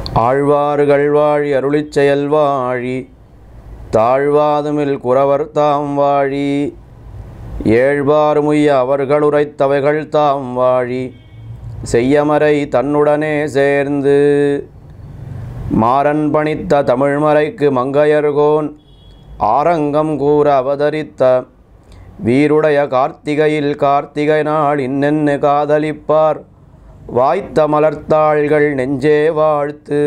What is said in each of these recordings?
ஆழ்வார்கள் வாழி அருளிச் செயல் வாழி தாழ்வாதுமில் குறவர் தாம் வாழி ஏழ்வாறுமுய்ய அவர்கள் உரைத்தவைகள் தாம் வாழி செய்யமறை தன்னுடனே சேர்ந்து மாறன் பணித்த தமிழ்மறைக்கு மங்கையர்கோன் ஆரங்கம் கூற அவதரித்த வீருடைய கார்த்திகையில் கார்த்திகை நாள் இன்னென்னு காதலிப்பார் வாய்த்த மலர்த்தாள்கள் நெஞ்சே வாழ்த்து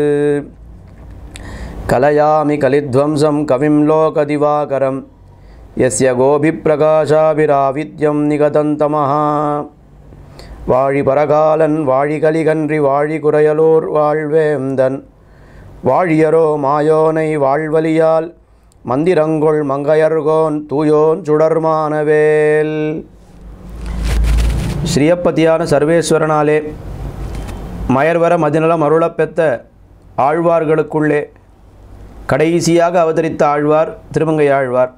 கலயாமி கலித்வம்சம் கவிம் லோகதிவாகரம் எஸ்ய கோபிப்பிரகாசாபிராவித்யம் நிகதந்தமஹா வாழி பரகாலன் வாழி கலிகன்றி வாழி குறையலூர் வாழ்வேந்தன் வாழியரோ மாயோனை வாழ்வலியால் மந்திரங்கொள் மங்கையர்கோன் தூயோன் சுடர்மானவேல் ஸ்ரீயப்பதியான சர்வேஸ்வரனாலே மயர்வர மதிநலம் அருளப்பெத்த ஆழ்வார்களுக்குள்ளே கடைசியாக அவதரித்த ஆழ்வார் திருமங்கை ஆழ்வார்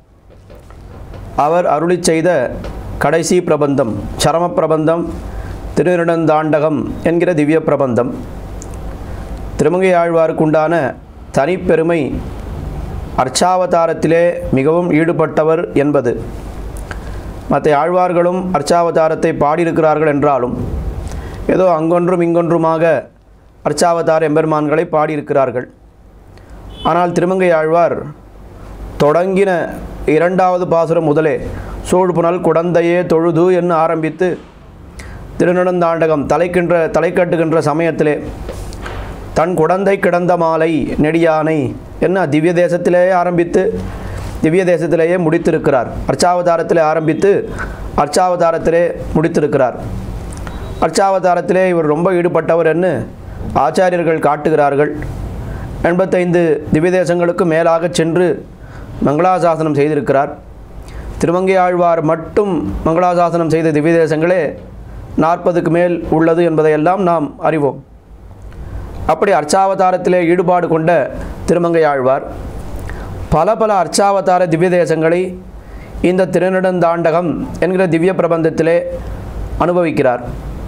அவர் அருளிச் செய்த கடைசி பிரபந்தம் சரம பிரபந்தம் திருநெடுந்தாண்டகம் என்கிற திவ்ய பிரபந்தம் திருமங்கை ஆழ்வாருக்குண்டான தனிப்பெருமை அர்ச்சாவதாரத்திலே மிகவும் ஈடுபட்டவர் என்பது மற்ற ஆழ்வார்களும் அர்ச்சாவதாரத்தை பாடியிருக்கிறார்கள் என்றாலும் ஏதோ அங்கொன்றும் இங்கொன்றுமாக அர்ச்சாவதார எம்பெருமான்களை பாடியிருக்கிறார்கள் ஆனால் திருமங்கை ஆழ்வார் தொடங்கின இரண்டாவது பாசுரம் முதலே சூழ்புணல் குடந்தையே தொழுது என்று ஆரம்பித்து திருநெடுந்தாண்டகம் தலைக்கின்ற தலை கட்டுகின்ற சமயத்திலே தன் குடந்தை கிடந்த மாலை நெடியானை என்ன திவ்ய தேசத்திலேயே ஆரம்பித்து திவ்ய தேசத்திலேயே முடித்திருக்கிறார் அர்ச்சாவதாரத்திலே ஆரம்பித்து அர்ச்சாவதாரத்திலே முடித்திருக்கிறார் அர்ச்சாவதாரத்திலே இவர் ரொம்ப ஈடுபட்டவர் என்று ஆச்சாரியர்கள் காட்டுகிறார்கள் எண்பத்தைந்து திவ்ய தேசங்களுக்கு மேலாக சென்று மங்களாசாசனம் செய்திருக்கிறார் திருமங்கை ஆழ்வார் மட்டும் மங்களாசாசனம் செய்த திவ்ய தேசங்களே நாற்பதுக்கு மேல் உள்ளது என்பதையெல்லாம் நாம் அறிவோம் அப்படி அர்ச்சாவதாரத்திலே ஈடுபாடு கொண்ட திருமங்கை ஆழ்வார் பல பல அர்ச்சாவதார திவ்ய தேசங்களை இந்த திருநெடுந்தாண்டகம் என்கிற திவ்ய பிரபந்தத்திலே அனுபவிக்கிறார்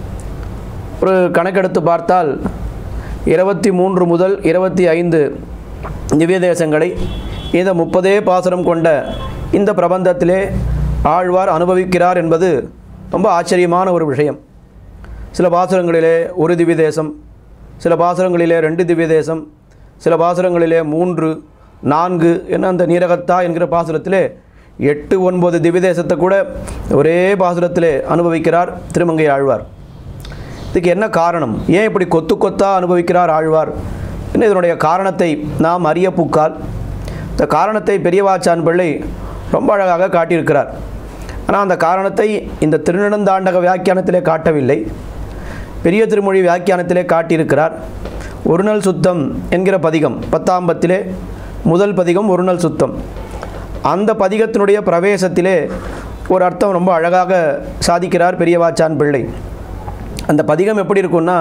ஒரு கணக்கெடுத்து பார்த்தால் இருபத்தி மூன்று முதல் இருபத்தி ஐந்து திவ்ய தேசங்களை இந்த முப்பதே பாசுரம் கொண்ட இந்த பிரபந்தத்திலே ஆழ்வார் அனுபவிக்கிறார் என்பது ரொம்ப ஆச்சரியமான ஒரு விஷயம் சில பாசுரங்களிலே ஒரு திவ்ய தேசம் சில பாசுரங்களிலே ரெண்டு திவ்ய தேசம் சில பாசுரங்களிலே மூன்று நான்கு என்ன அந்த நீரகத்தா என்கிற பாசுரத்திலே எட்டு ஒன்பது திவ்ய தேசத்தை கூட ஒரே பாசுரத்திலே அனுபவிக்கிறார் திருமங்கை ஆழ்வார் இதுக்கு என்ன காரணம் ஏன் இப்படி கொத்து கொத்தா அனுபவிக்கிறார் ஆழ்வார் என்ன இதனுடைய காரணத்தை நாம் அறிய பூக்கால் இந்த காரணத்தை பெரியவாச்சான் பிள்ளை ரொம்ப அழகாக காட்டியிருக்கிறார் ஆனால் அந்த காரணத்தை இந்த திருநெடுந்தாண்டக வியாக்கியானத்திலே காட்டவில்லை பெரிய திருமொழி வியாக்கியானத்திலே காட்டியிருக்கிறார் ஒரு நாள் சுத்தம் என்கிற பதிகம் பத்தாம் பத்திலே முதல் பதிகம் ஒரு நாள் சுத்தம் அந்த பதிகத்தினுடைய பிரவேசத்திலே ஒரு அர்த்தம் ரொம்ப அழகாக சாதிக்கிறார் பெரியவாச்சான் பிள்ளை அந்த பதிகம் எப்படி இருக்கும்னா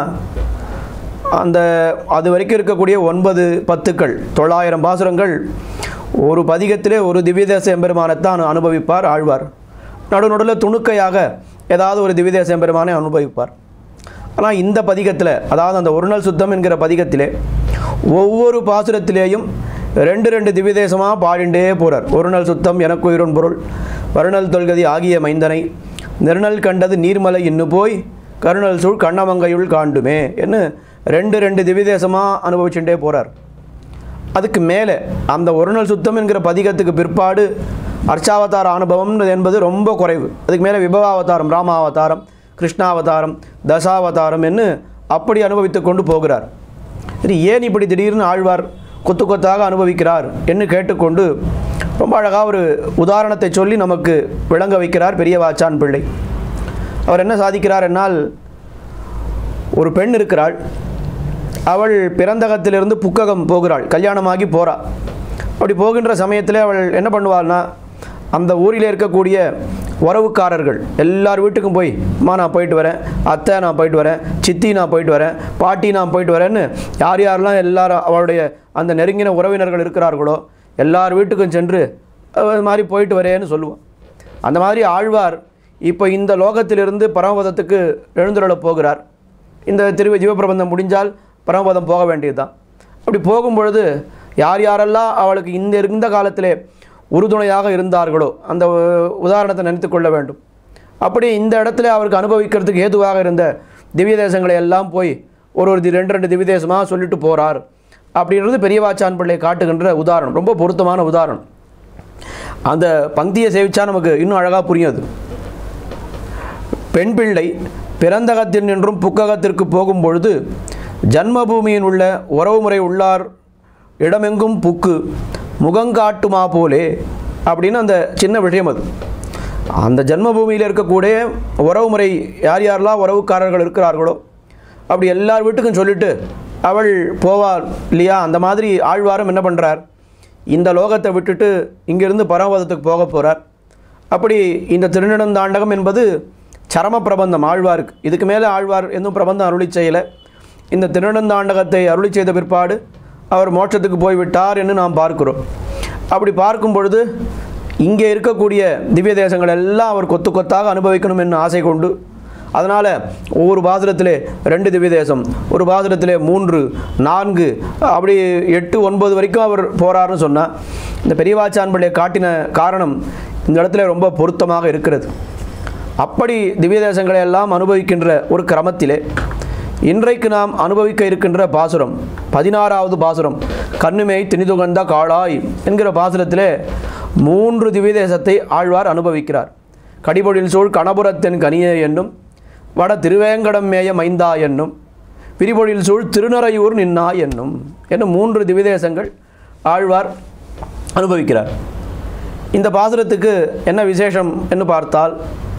அந்த அது வரைக்கும் இருக்கக்கூடிய ஒன்பது பத்துக்கள் தொள்ளாயிரம் பாசுரங்கள் ஒரு பதிகத்திலே ஒரு திவ்யதேச எம்பெருமானைத்தான் அனுபவிப்பார் ஆழ்வார் நடு நடுவில் துணுக்கையாக ஏதாவது ஒரு திவ்யதேச எம்பெருமானை அனுபவிப்பார் ஆனால் இந்த பதிகத்தில் அதாவது அந்த ஒரு நாள் சுத்தம் என்கிற பதிகத்திலே ஒவ்வொரு பாசுரத்திலேயும் ரெண்டு ரெண்டு திவ்யதேசமாக பாடிண்டே போகிறார் ஒரு நாள் சுத்தம் எனக்கு உயிரோன் பொருள் வருணல் தொல்கதி ஆகிய மைந்தனை நெருநல் கண்டது நீர்மலை இன்னு போய் கருணல் சூழ் கண்ணமங்கையுள் காண்டுமே என்று ரெண்டு ரெண்டு திவ்யதேசமாக அனுபவிச்சுட்டே போகிறார் அதுக்கு மேலே அந்த ஒரு நாள் சுத்தம் என்கிற பதிகத்துக்கு பிற்பாடு அர்ச்சாவதார அனுபவம் என்பது ரொம்ப குறைவு அதுக்கு மேலே விபவாவதாரம் ராமாவதாரம் கிருஷ்ணாவதாரம் தசாவதாரம் என்று அப்படி அனுபவித்து கொண்டு போகிறார் சரி ஏன் இப்படி திடீர்னு ஆழ்வார் கொத்து கொத்தாக அனுபவிக்கிறார் என்று கேட்டுக்கொண்டு ரொம்ப அழகாக ஒரு உதாரணத்தை சொல்லி நமக்கு விளங்க வைக்கிறார் பெரிய வாச்சான் பிள்ளை அவர் என்ன சாதிக்கிறார் என்னால் ஒரு பெண் இருக்கிறாள் அவள் பிறந்தகத்திலிருந்து புக்ககம் போகிறாள் கல்யாணமாகி போகிறா அப்படி போகின்ற சமயத்தில் அவள் என்ன பண்ணுவாள்னா அந்த ஊரில் இருக்கக்கூடிய உறவுக்காரர்கள் எல்லார் வீட்டுக்கும் போய் அம்மா நான் போயிட்டு வரேன் அத்தை நான் போயிட்டு வரேன் சித்தி நான் போயிட்டு வரேன் பாட்டி நான் போயிட்டு வரேன்னு யார் யாரெல்லாம் எல்லாரும் அவளுடைய அந்த நெருங்கின உறவினர்கள் இருக்கிறார்களோ எல்லார் வீட்டுக்கும் சென்று அது மாதிரி போயிட்டு வரேன்னு சொல்லுவான் அந்த மாதிரி ஆழ்வார் இப்போ இந்த லோகத்திலிருந்து பரமபதத்துக்கு எழுந்துருளப் போகிறார் இந்த திரு ஜீவபிரபந்தம் முடிஞ்சால் பரமபதம் போக வேண்டியதுதான் அப்படி போகும்பொழுது யார் யாரெல்லாம் அவளுக்கு இந்த இருந்த காலத்திலே உறுதுணையாக இருந்தார்களோ அந்த உ- உதாரணத்தை நினைத்து கொள்ள வேண்டும் அப்படி இந்த இடத்துல அவருக்கு அனுபவிக்கிறதுக்கு ஏதுவாக இருந்த திவ்ய தேசங்களை எல்லாம் போய் ஒரு ஒரு தி- ரெண்டு ரெண்டு திவ்ய தேசமாக சொல்லிட்டு போகிறார் அப்படின்றது பெரியவாச்சான் பிள்ளை காட்டுகின்ற உதாரணம் ரொம்ப பொருத்தமான உதாரணம் அந்த பங்கியை சேவிச்சா நமக்கு இன்னும் அழகாக புரியாது பெண் பிள்ளை பிறந்தகத்தில் நின்றும் புக்ககத்திற்கு போகும் பொழுது ஜன்மபூமியின் உள்ள உறவுமுறை உள்ளார் இடமெங்கும் புக்கு முகங்காட்டுமா போலே அப்படின்னு அந்த சின்ன விஷயம் அது அந்த ஜன்மபூமியில் இருக்கக்கூடிய உறவுமுறை யார் யாரெல்லாம் உறவுக்காரர்கள் இருக்கிறார்களோ அப்படி எல்லார் வீட்டுக்கும் சொல்லிட்டு அவள் போவாள் இல்லையா அந்த மாதிரி ஆழ்வாரும் என்ன பண்ணுறார் இந்த லோகத்தை விட்டுட்டு இங்கிருந்து பரமபதத்துக்கு போக போகிறார் அப்படி இந்த திருநெடுந்தாண்டகம் என்பது சரம பிரபந்தம் ஆழ்வாருக்கு இதுக்கு மேலே ஆழ்வார் எதுவும் பிரபந்தம் அருளி செய்யலை இந்த திருநெடுந்தாண்டகத்தை அருளி செய்த பிற்பாடு அவர் மோட்சத்துக்கு போய்விட்டார் என்று நாம் பார்க்கிறோம் அப்படி பார்க்கும் பொழுது இங்கே இருக்கக்கூடிய திவ்ய தேசங்கள் எல்லாம் அவர் கொத்து கொத்தாக அனுபவிக்கணும் என்று ஆசை கொண்டு அதனால் ஒவ்வொரு பாசுரத்திலே ரெண்டு திவ்ய தேசம் ஒரு பாசுரத்திலே மூன்று நான்கு அப்படி எட்டு ஒன்பது வரைக்கும் அவர் போகிறாருன்னு சொன்னால் இந்த பெரியவாச்சான் பிள்ளையை காட்டின காரணம் இந்த இடத்துல ரொம்ப பொருத்தமாக இருக்கிறது அப்படி திவ்ய தேசங்களை எல்லாம் அனுபவிக்கின்ற ஒரு கிரமத்திலே இன்றைக்கு நாம் அனுபவிக்க இருக்கின்ற பாசுரம் பதினாறாவது பாசுரம் கண்ணுமை திணிதுகந்த காளாய் என்கிற பாசுரத்திலே மூன்று திவ்ய தேசத்தை ஆழ்வார் அனுபவிக்கிறார் கடிபொழில் சூழ் கணபுரத்தின் கனியே என்னும் வட திருவேங்கடம் மேய மைந்தா என்னும் விரிபொழில் சூழ் திருநறையூர் நின்னா என்னும் என்னும் மூன்று திவ்யதேசங்கள் ஆழ்வார் அனுபவிக்கிறார் இந்த பாசுரத்துக்கு என்ன விசேஷம் என்று பார்த்தால்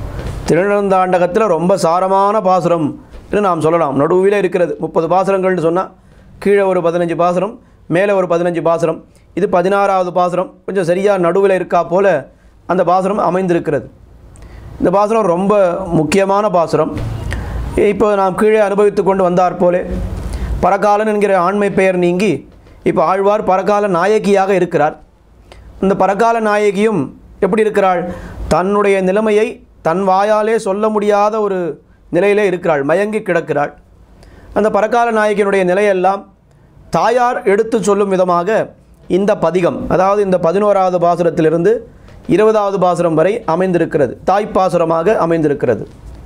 திருநந்தாண்டகத்தில் ரொம்ப சாரமான பாசுரம் என்று நாம் சொல்லலாம் நடுவில் இருக்கிறது முப்பது பாசுரங்கள்னு சொன்னால் கீழே ஒரு பதினஞ்சு பாசுரம் மேலே ஒரு பதினஞ்சு பாசுரம் இது பதினாறாவது பாசுரம் கொஞ்சம் சரியாக நடுவில் இருக்கா போல அந்த பாசுரம் அமைந்திருக்கிறது இந்த பாசுரம் ரொம்ப முக்கியமான பாசுரம் இப்போ நாம் கீழே அனுபவித்து கொண்டு வந்தார் போலே பரகாலன் என்கிற ஆண்மை பெயர் நீங்கி இப்போ ஆழ்வார் பரகால நாயகியாக இருக்கிறார் இந்த பரகால நாயகியும் எப்படி இருக்கிறாள் தன்னுடைய நிலைமையை தன் வாயாலே சொல்ல முடியாத ஒரு நிலையிலே இருக்கிறாள் மயங்கி கிடக்கிறாள் அந்த பரகால நாயகியினுடைய நிலையெல்லாம் தாயார் எடுத்து சொல்லும் விதமாக இந்த பதிகம் அதாவது இந்த பதினோராவது பாசுரத்திலிருந்து இருபதாவது பாசுரம் வரை அமைந்திருக்கிறது தாய்ப்பாசுரமாக அமைந்திருக்கிறது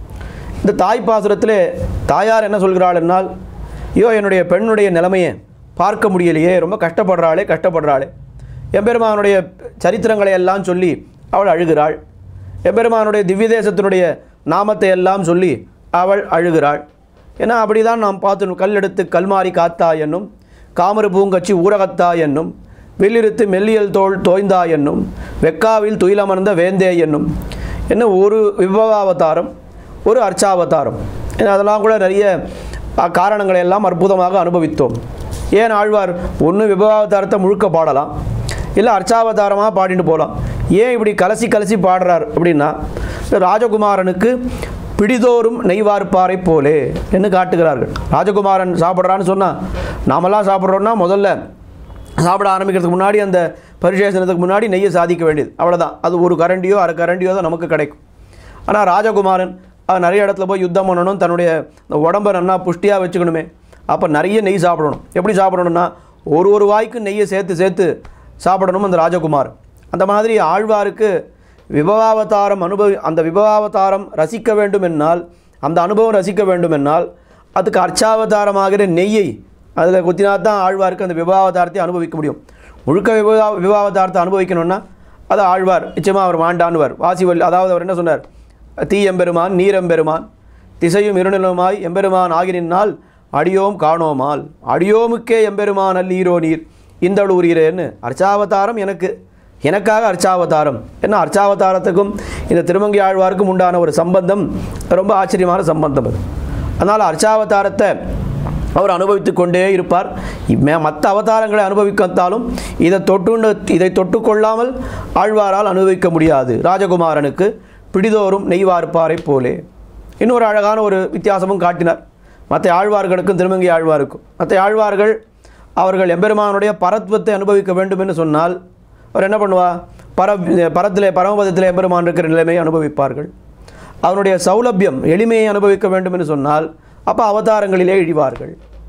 இந்த தாய் பாசுரத்திலே தாயார் என்ன சொல்கிறாள் என்னால் ஐயோ என்னுடைய பெண்ணுடைய நிலைமையை பார்க்க முடியலையே ரொம்ப கஷ்டப்படுறாளே கஷ்டப்படுறாளே எம்பெருமானுடைய சரித்திரங்களை எல்லாம் சொல்லி அவள் அழுகிறாள் எம்பெருமானுடைய திவ்ய தேசத்தினுடைய நாமத்தை எல்லாம் சொல்லி அவள் அழுகிறாள் ஏன்னா அப்படிதான் நாம் பார்த்து கல்லெடுத்து கல்மாரி காத்தா என்னும் காமரு பூங்கச்சி ஊரகத்தா என்னும் வில்லிருத்து மெல்லியல் தோல் தோய்ந்தா என்னும் வெக்காவில் துயிலமர்ந்த வேந்தே என்னும் என்ன ஒரு விபவாவதாரம் ஒரு அர்ச்சாவதாரம் ஏன்னா அதெல்லாம் கூட நிறைய அ, காரணங்களை எல்லாம் அற்புதமாக அனுபவித்தோம் ஏன் ஆழ்வார் ஒன்று விபவாவதாரத்தை முழுக்க பாடலாம் இல்லை அர்ச்சாவதாரமாக பாடிட்டு போகலாம் ஏன் இப்படி கலசி கலசி பாடுறார் அப்படின்னா இந்த ராஜகுமாரனுக்கு பிடிதோறும் நெய்வார்ப்பாரை போலே என்று காட்டுகிறார்கள் ராஜகுமாரன் சாப்பிட்றான்னு சொன்னால் நாமெல்லாம் சாப்பிட்றோன்னா முதல்ல சாப்பிட ஆரம்பிக்கிறதுக்கு முன்னாடி அந்த பரிசேஷனத்துக்கு முன்னாடி நெய்யை சாதிக்க வேண்டியது அவ்வளோதான் அது ஒரு கரண்டியோ அரை கரண்டியோ தான் நமக்கு கிடைக்கும் ஆனால் ராஜகுமாரன் அவன் நிறைய இடத்துல போய் யுத்தம் பண்ணணும் தன்னுடைய இந்த உடம்பை நல்லா புஷ்டியாக வச்சுக்கணுமே அப்போ நிறைய நெய் சாப்பிடணும் எப்படி சாப்பிடணும்னா ஒரு ஒரு வாய்க்கு நெய்யை சேர்த்து சேர்த்து சாப்பிடணும் அந்த ராஜகுமார் அந்த மாதிரி ஆழ்வாருக்கு விபவாவதாரம் அனுபவி அந்த விபவாவதாரம் ரசிக்க வேண்டும் என்னால் அந்த அனுபவம் ரசிக்க வேண்டும் என்னால் அதுக்கு அர்ச்சாவதாரமாகிற நெய்யை அதில் குத்தினா தான் ஆழ்வாருக்கு அந்த விபவாவதாரத்தை அனுபவிக்க முடியும் முழுக்க விபவா விபவாவதாரத்தை அனுபவிக்கணும்னா அது ஆழ்வார் நிச்சயமாக அவர் மாண்டான்வார் வாசிவல் அதாவது அவர் என்ன சொன்னார் தீயெம்பெருமான் நீரெம்பெருமான் திசையும் இருநிலமாய் எம்பெருமான் ஆகி நின்னால் அடியோம் காணோமால் அடியோமுக்கே எம்பெருமான் அல்லீரோ நீர் இந்தளு உரியரேன்னு அர்ச்சாவதாரம் எனக்கு எனக்காக அர்ச்சாவதாரம் என்ன அர்ச்சாவதாரத்துக்கும் இந்த திருமங்கி ஆழ்வாருக்கும் உண்டான ஒரு சம்பந்தம் ரொம்ப ஆச்சரியமான சம்பந்தம் அது அதனால் அர்ச்சாவதாரத்தை அவர் அனுபவித்து கொண்டே இருப்பார் மற்ற அவதாரங்களை அனுபவிக்கத்தாலும் இதை தொட்டுண்டு இதை தொட்டுக்கொள்ளாமல் ஆழ்வாரால் அனுபவிக்க முடியாது ராஜகுமாரனுக்கு பிடிதோறும் நெய்வார்ப்பாரை போலே இன்னொரு அழகான ஒரு வித்தியாசமும் காட்டினார் மற்ற ஆழ்வார்களுக்கும் திருமங்கி ஆழ்வாருக்கும் மற்ற ஆழ்வார்கள் அவர்கள் எம்பெருமானுடைய பரத்வத்தை அனுபவிக்க வேண்டும் என்று சொன்னால் அவர் என்ன பண்ணுவா பர பரத்திலே பரமபதத்திலே எம்பெருமான் இருக்கிற நிலைமையை அனுபவிப்பார்கள் அவனுடைய சௌலபியம் எளிமையை அனுபவிக்க வேண்டும் என்று சொன்னால் அப்போ அவதாரங்களிலே இழிவார்கள்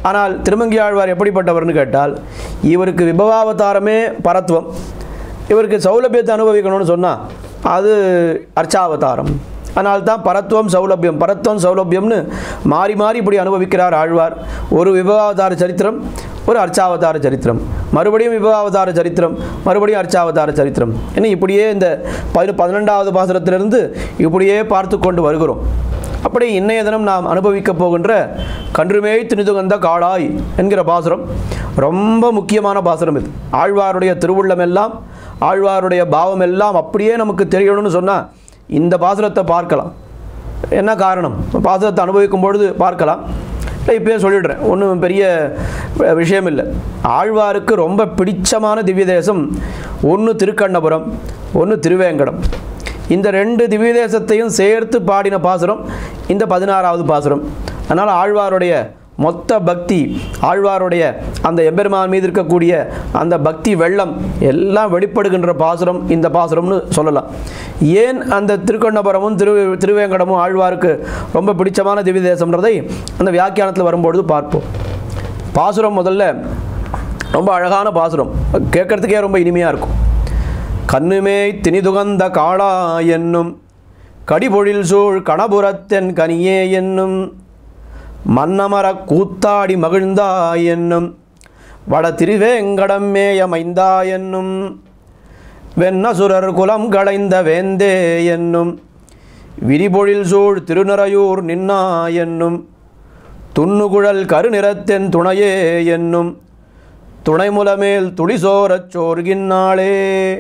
ஆனால் திருமங்கியாழ்வார் எப்படிப்பட்டவர்னு கேட்டால் இவருக்கு விபவாவதாரமே பரத்துவம் இவருக்கு சௌலபியத்தை அனுபவிக்கணும்னு சொன்னால் அது அர்ச்சாவதாரம் அதனால தான் பரத்துவம் சௌலபியம் பரத்துவம் சௌலபியம்னு மாறி மாறி இப்படி அனுபவிக்கிறார் ஆழ்வார் ஒரு விபவாவதார சரித்திரம் ஒரு அர்ச்சாவதார சரித்திரம் மறுபடியும் விபவாவதார சரித்திரம் மறுபடியும் அர்ச்சாவதார சரித்திரம் என்ன இப்படியே இந்த பதின பதினெண்டாவது பாசுரத்திலிருந்து இப்படியே பார்த்து கொண்டு வருகிறோம் அப்படி இன்னைய தினம் நாம் அனுபவிக்கப் போகின்ற கன்றுமே திணிதுகந்த காளாய் என்கிற பாசுரம் ரொம்ப முக்கியமான பாசுரம் இது ஆழ்வாருடைய திருவுள்ளம் எல்லாம் ஆழ்வாருடைய பாவம் எல்லாம் அப்படியே நமக்கு தெரியணும்னு சொன்னால் இந்த பாசுரத்தை பார்க்கலாம் என்ன காரணம் பாசுரத்தை அனுபவிக்கும் பொழுது பார்க்கலாம் இல்லை இப்போயே சொல்லிடுறேன் ஒன்றும் பெரிய அஹ், விஷயம் இல்லை ஆழ்வாருக்கு ரொம்ப பிடிச்சமான திவ்ய தேசம் ஒன்று திருக்கண்ணபுரம் ஒன்று திருவேங்கடம் இந்த ரெண்டு திவ்ய தேசத்தையும் சேர்த்து பாடின பாசுரம் இந்த பதினாறாவது பாசுரம் அதனால் ஆழ்வாருடைய மொத்த பக்தி ஆழ்வாருடைய அந்த எம்பெருமான் மீது இருக்கக்கூடிய அந்த பக்தி வெள்ளம் எல்லாம் வெளிப்படுகின்ற பாசுரம் இந்த பாசுரம்னு சொல்லலாம் ஏன் அந்த திருக்கண்ணபுரமும் திரு திருவேங்கடமும் ஆழ்வாருக்கு ரொம்ப பிடிச்சமான திவ்ய தேசம்ன்றதை அந்த வியாக்கியானத்தில் வரும்பொழுது பார்ப்போம் பாசுரம் முதல்ல ரொம்ப அழகான பாசுரம் கேட்கறதுக்கே ரொம்ப இனிமையாக இருக்கும் கண்ணுமே திணிதுகந்த காளா என்னும் கடிபொழில் சூழ் கணபுரத்தென் கனியே என்னும் மன்னமர கூத்தாடி மகிழ்ந்தா என்னும் வட திருவேங்கடம் மேயமைந்தா என்னும் வெண்ணசுரர் குலம் களைந்த வேந்தே என்னும் விரிபொழில் சூழ் திருநறையூர் நின்னா என்னும் துண்ணுகுழல் கருநிறத்தென் துணையே என்னும் துணைமுலமேல் துளிசோரச் சோர்கின்னாளே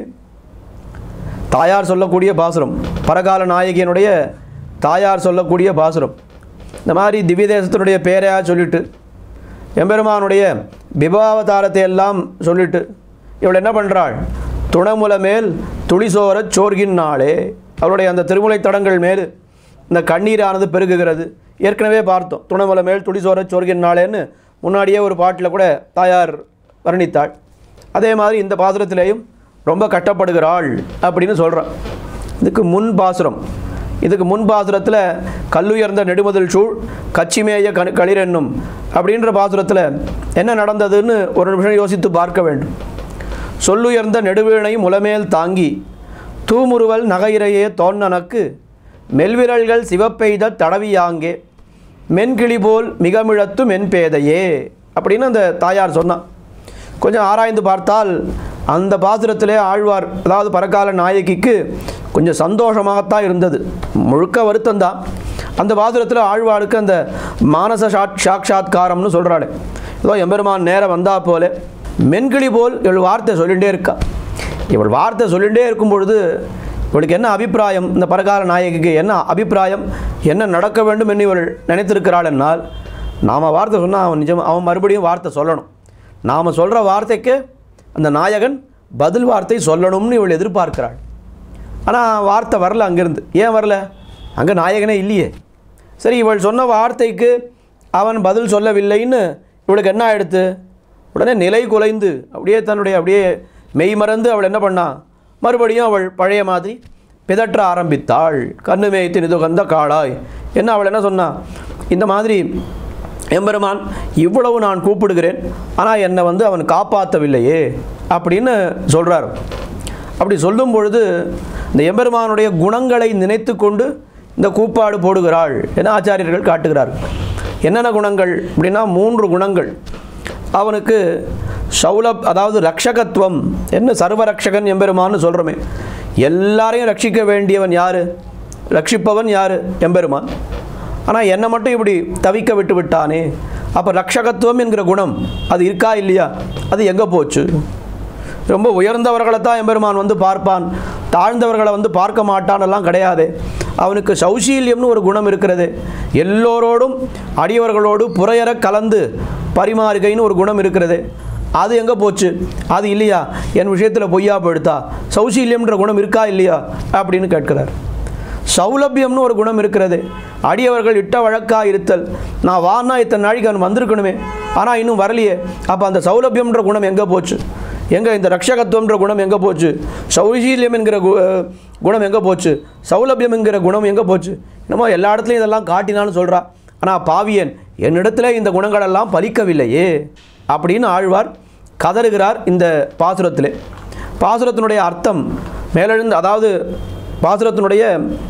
தாயார் சொல்லக்கூடிய பாசுரம் பரகால நாயகியனுடைய தாயார் சொல்லக்கூடிய பாசுரம் இந்த மாதிரி திவ்ய தேசத்தினுடைய பேரையா சொல்லிட்டு எம்பெருமானுடைய விபாவதாரத்தை எல்லாம் சொல்லிட்டு இவள் என்ன பண்ணுறாள் துணமுல மேல் துளிசோரச் சோர்கின்னாளே அவளுடைய அந்த திருமுலை தடங்கள் மேல் இந்த கண்ணீரானது பெருகுகிறது ஏற்கனவே பார்த்தோம் துணமுல மேல் துளிசோரச் சோர்கின்னாளேன்னு முன்னாடியே ஒரு பாட்டில் கூட தாயார் வர்ணித்தாள் அதே மாதிரி இந்த பாசுரத்திலேயும் ரொம்ப கட்டப்படுகிறாள் அப்படின்னு சொல்கிறான் இதுக்கு முன் பாசுரம் இதுக்கு முன் பாசுரத்தில் கல்லுயர்ந்த நெடுமதில் சூழ் கச்சிமேய கண் களிரென்னும் அப்படின்ற பாசுரத்தில் என்ன நடந்ததுன்னு ஒரு நிமிஷம் யோசித்து பார்க்க வேண்டும் சொல்லுயர்ந்த நெடுவீணை முலமேல் தாங்கி தூமுறுவல் நகையிறையே தோன்னனக்கு மெல்விரல்கள் சிவப்பெய்த தடவியாங்கே மென்கிளி போல் மிகமிழத்து மென்பேதையே அப்படின்னு அந்த தாயார் சொன்னான் கொஞ்சம் ஆராய்ந்து பார்த்தால் அந்த பாசுரத்திலே ஆழ்வார் அதாவது பரகால நாயகிக்கு கொஞ்சம் சந்தோஷமாகத்தான் இருந்தது முழுக்க வருத்தம்தான் அந்த பாசுரத்தில் ஆழ்வாருக்கு அந்த மானச சாட் சாட்சாத்காரம்னு சொல்கிறாள் ஏதோ எம்பெருமான் நேரம் வந்தா போல மென்கிளி போல் இவள் வார்த்தை சொல்லிகிட்டே இருக்கா இவள் வார்த்தை சொல்லிகிட்டே இருக்கும் பொழுது இவளுக்கு என்ன அபிப்பிராயம் இந்த பரகால நாயகிக்கு என்ன அபிப்பிராயம் என்ன நடக்க வேண்டும் என்று இவள் நினைத்திருக்கிறாள் என்னால் நாம் வார்த்தை சொன்னால் அவன் நிஜம் அவன் மறுபடியும் வார்த்தை சொல்லணும் நாம் சொல்கிற வார்த்தைக்கு அந்த நாயகன் பதில் வார்த்தை சொல்லணும்னு இவள் எதிர்பார்க்கிறாள் ஆனால் வார்த்தை வரல அங்கேருந்து ஏன் வரல அங்கே நாயகனே இல்லையே சரி இவள் சொன்ன வார்த்தைக்கு அவன் பதில் சொல்லவில்லைன்னு இவளுக்கு என்ன ஆயிடுத்து உடனே நிலை குலைந்து அப்படியே தன்னுடைய அப்படியே மெய் மறந்து அவள் என்ன பண்ணா மறுபடியும் அவள் பழைய மாதிரி பிதற்ற ஆரம்பித்தாள் கண்ணு மேய்த்து நிதுகந்த காளாய் என்ன அவள் என்ன சொன்னா இந்த மாதிரி எம்பெருமான் இவ்வளவு நான் கூப்பிடுகிறேன் ஆனால் என்னை வந்து அவன் காப்பாற்றவில்லையே அப்படின்னு சொல்கிறார் அப்படி சொல்லும் பொழுது இந்த எம்பெருமானுடைய குணங்களை நினைத்து கொண்டு இந்த கூப்பாடு போடுகிறாள் என ஆச்சாரியர்கள் காட்டுகிறார்கள் என்னென்ன குணங்கள் அப்படின்னா மூன்று குணங்கள் அவனுக்கு சௌலப் அதாவது ரக்ஷகத்துவம் என்ன சர்வரக்ஷகன் எம்பெருமான்னு சொல்கிறோமே எல்லாரையும் ரட்சிக்க வேண்டியவன் யார் ரட்சிப்பவன் யார் எம்பெருமான் ஆனால் என்னை மட்டும் இப்படி தவிக்க விட்டு விட்டானே அப்போ ரக்ஷகத்துவம் என்கிற குணம் அது இருக்கா இல்லையா அது எங்கே போச்சு ரொம்ப உயர்ந்தவர்களை தான் எம்பெருமான் வந்து பார்ப்பான் தாழ்ந்தவர்களை வந்து பார்க்க மாட்டானெல்லாம் கிடையாது அவனுக்கு சௌசீல்யம்னு ஒரு குணம் இருக்கிறது எல்லோரோடும் அடியவர்களோடு புறையற கலந்து பரிமாறுகைன்னு ஒரு குணம் இருக்கிறது அது எங்கே போச்சு அது இல்லையா என் விஷயத்தில் பொய்யா போயிடுதா சௌசீல்யம்ன்ற குணம் இருக்கா இல்லையா அப்படின்னு கேட்கிறார் சௌலபியம்னு ஒரு குணம் இருக்கிறது அடியவர்கள் இட்ட வழக்காக இருத்தல் நான் வானா இத்தனை நாளைக்கு அவன் வந்திருக்கணுமே ஆனால் இன்னும் வரலையே அப்போ அந்த சௌலபியம்ன்ற குணம் எங்கே போச்சு எங்கே இந்த ரக்ஷகத்துவம்ன்ற குணம் எங்கே போச்சு சௌசீல்யம் என்கிற கு- அஹ் குணம் எங்கே போச்சு சௌலபியம் என்கிற குணம் எங்கே போச்சு என்னமோ எல்லா இடத்துலையும் இதெல்லாம் காட்டினான்னு சொல்கிறா ஆனால் பாவியன் என்னிடத்தில் இந்த குணங்களெல்லாம் பலிக்கவில்லையே அப்படின்னு ஆழ்வார் கதறுகிறார் இந்த பாசுரத்திலே பாசுரத்தினுடைய அர்த்தம் மேலெழுந்து அதாவது பாசுரத்தினுடைய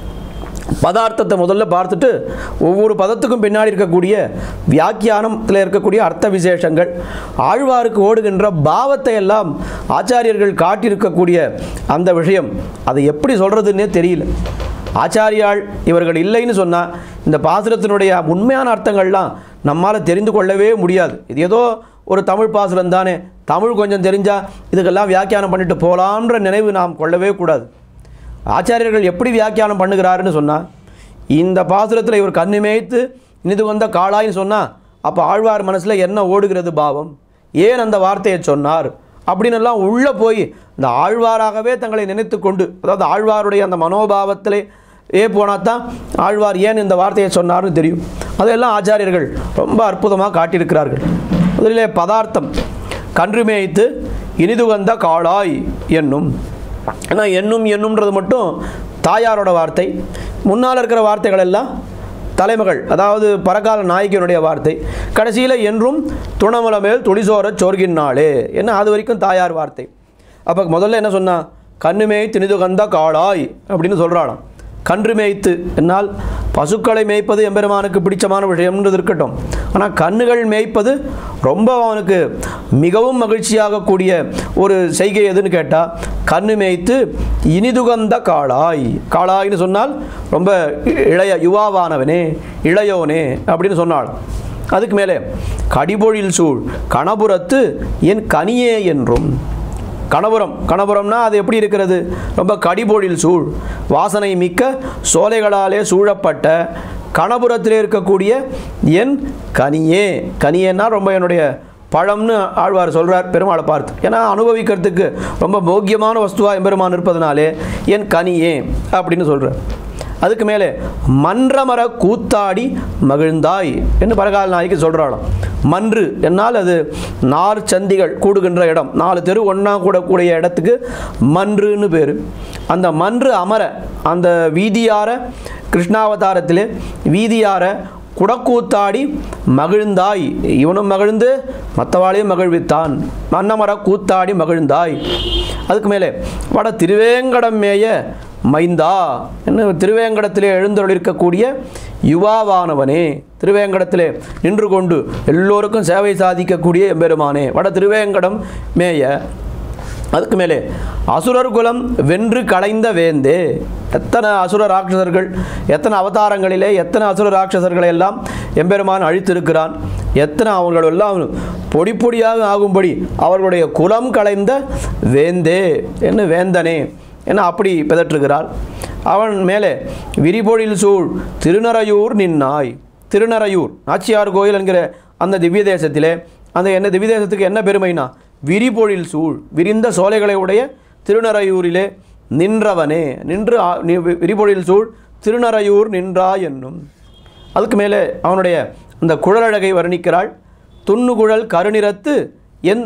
பதார்த்தத்தை முதல்ல பார்த்துட்டு ஒவ்வொரு பதத்துக்கும் பின்னாடி இருக்கக்கூடிய வியாக்கியானத்தில் இருக்கக்கூடிய அர்த்த விசேஷங்கள் ஆழ்வாருக்கு ஓடுகின்ற பாவத்தை எல்லாம் ஆச்சாரியர்கள் காட்டியிருக்கக்கூடிய அந்த விஷயம் அதை எப்படி சொல்கிறதுன்னே தெரியல ஆச்சாரியாள் இவர்கள் இல்லைன்னு சொன்னால் இந்த பாசுரத்தினுடைய உண்மையான அர்த்தங்கள்லாம் நம்மால் தெரிந்து கொள்ளவே முடியாது இது ஏதோ ஒரு தமிழ் பாசுரம் தானே தமிழ் கொஞ்சம் தெரிஞ்சால் இதுக்கெல்லாம் வியாக்கியானம் பண்ணிட்டு போகலான்ற நினைவு நாம் கொள்ளவே கூடாது ஆச்சாரியர்கள் எப்படி வியாக்கியானம் பண்ணுகிறாருன்னு சொன்னால் இந்த பாசுரத்தில் இவர் கண்ணு மேய்த்து இனிது வந்த காளாயின்னு சொன்னால் அப்போ ஆழ்வார் மனசில் என்ன ஓடுகிறது பாவம் ஏன் அந்த வார்த்தையை சொன்னார் அப்படின்னு எல்லாம் உள்ளே போய் இந்த ஆழ்வாராகவே தங்களை நினைத்து கொண்டு அதாவது ஆழ்வாருடைய அந்த மனோபாவத்திலே ஏ போனால் தான் ஆழ்வார் ஏன் இந்த வார்த்தையை சொன்னார்னு தெரியும் அதையெல்லாம் ஆச்சாரியர்கள் ரொம்ப அற்புதமாக காட்டியிருக்கிறார்கள் முதலிலே பதார்த்தம் கன்று மேய்த்து இனிது வந்த காளாய் என்னும் ஏன்னா என்னும் என்னும்ன்றது மட்டும் தாயாரோட வார்த்தை முன்னால் இருக்கிற வார்த்தைகள் எல்லாம் தலைமகள் அதாவது பரகால நாயகியனுடைய வார்த்தை கடைசியில் என்றும் துணமல மேல் துளிசோரச் சோர்கின்னாளே என்ன அது வரைக்கும் தாயார் வார்த்தை அப்போ முதல்ல என்ன சொன்னா கண்ணு மேய் திணிது கந்த காளாய் அப்படின்னு சொல்கிறாளாம் கன்று மேய்த்து என்னால் பசுக்களை மேய்ப்பது எம்பெருமானுக்கு பிடிச்சமான விஷயம்ன்றது இருக்கட்டும் ஆனால் கண்ணுகள் மேய்ப்பது ரொம்ப அவனுக்கு மிகவும் மகிழ்ச்சியாகக்கூடிய ஒரு செய்கை எதுன்னு கேட்டால் கண்ணு மேய்த்து இனிதுகந்த காளாய் காளாய்னு சொன்னால் ரொம்ப இளைய யுவாவானவனே இளையோனே அப்படின்னு சொன்னாள் அதுக்கு மேலே கடிபொழில் சூழ் கணபுரத்து என் கனியே என்றும் கணபுரம் கணபுரம்னா அது எப்படி இருக்கிறது ரொம்ப கடிபொழில் சூழ் வாசனை மிக்க சோலைகளாலே சூழப்பட்ட கணபுரத்தில் இருக்கக்கூடிய என் கனியே கனியேன்னா ரொம்ப என்னுடைய பழம்னு ஆழ்வார் சொல்கிறார் பெருமாளை பார்த்து ஏன்னா அனுபவிக்கிறதுக்கு ரொம்ப போக்கியமான வஸ்துவாக எம்பெருமான் இருப்பதனாலே என் கனியே அப்படின்னு சொல்கிறார் அதுக்கு மேலே மன்றமர கூத்தாடி மகிழ்ந்தாய் என்று பரகால நாய்க்கு சொல்கிறாளாம் மன்று என்னால் அது நார் சந்திகள் கூடுகின்ற இடம் நாலு தெரு ஒன்றா கூடக்கூடிய இடத்துக்கு மன்றுன்னு பேர் அந்த மன்று அமர அந்த வீதியார கிருஷ்ணாவதாரத்திலே வீதியார குடக்கூத்தாடி மகிழ்ந்தாய் இவனும் மகிழ்ந்து மற்றவாளையும் மகிழ்வித்தான் மன்னமர கூத்தாடி மகிழ்ந்தாய் அதுக்கு மேலே வட திருவேங்கடம் மேய மைந்தா என்ன திருவேங்கடத்திலே எழுந்தருளிருக்கக்கூடிய யுவாவானவனே திருவேங்கடத்திலே நின்று கொண்டு எல்லோருக்கும் சேவை சாதிக்கக்கூடிய எம்பெருமானே வட திருவேங்கடம் மேய அதுக்கு மேலே அசுரர் குலம் வென்று களைந்த வேந்தே எத்தனை அசுர ராட்சசர்கள் எத்தனை அவதாரங்களிலே எத்தனை அசுர ராட்சசர்களை எல்லாம் எம்பெருமான் அழித்திருக்கிறான் எத்தனை அவர்கள் எல்லாம் பொடி பொடியாக ஆகும்படி அவர்களுடைய குலம் களைந்த வேந்தே என்ன வேந்தனே என்ன அப்படி பிதற்றுகிறாள் அவன் மேலே விரிபொழில் சூழ் திருநறையூர் நின்னாய் திருநறையூர் நாச்சியார் கோயில் என்கிற அந்த திவ்ய தேசத்திலே அந்த என்ன திவ்ய தேசத்துக்கு என்ன பெருமைனா விரிபொழில் சூழ் விரிந்த சோலைகளை உடைய திருநறையூரிலே நின்றவனே நின்று ஆ- நி- வி- விரிபொழில் சூழ் திருநறையூர் நின்றா என்னும் அதுக்கு மேலே அவனுடைய அந்த குழலழகை வர்ணிக்கிறாள் துண்ணுகுழல் கருநிறத்து என்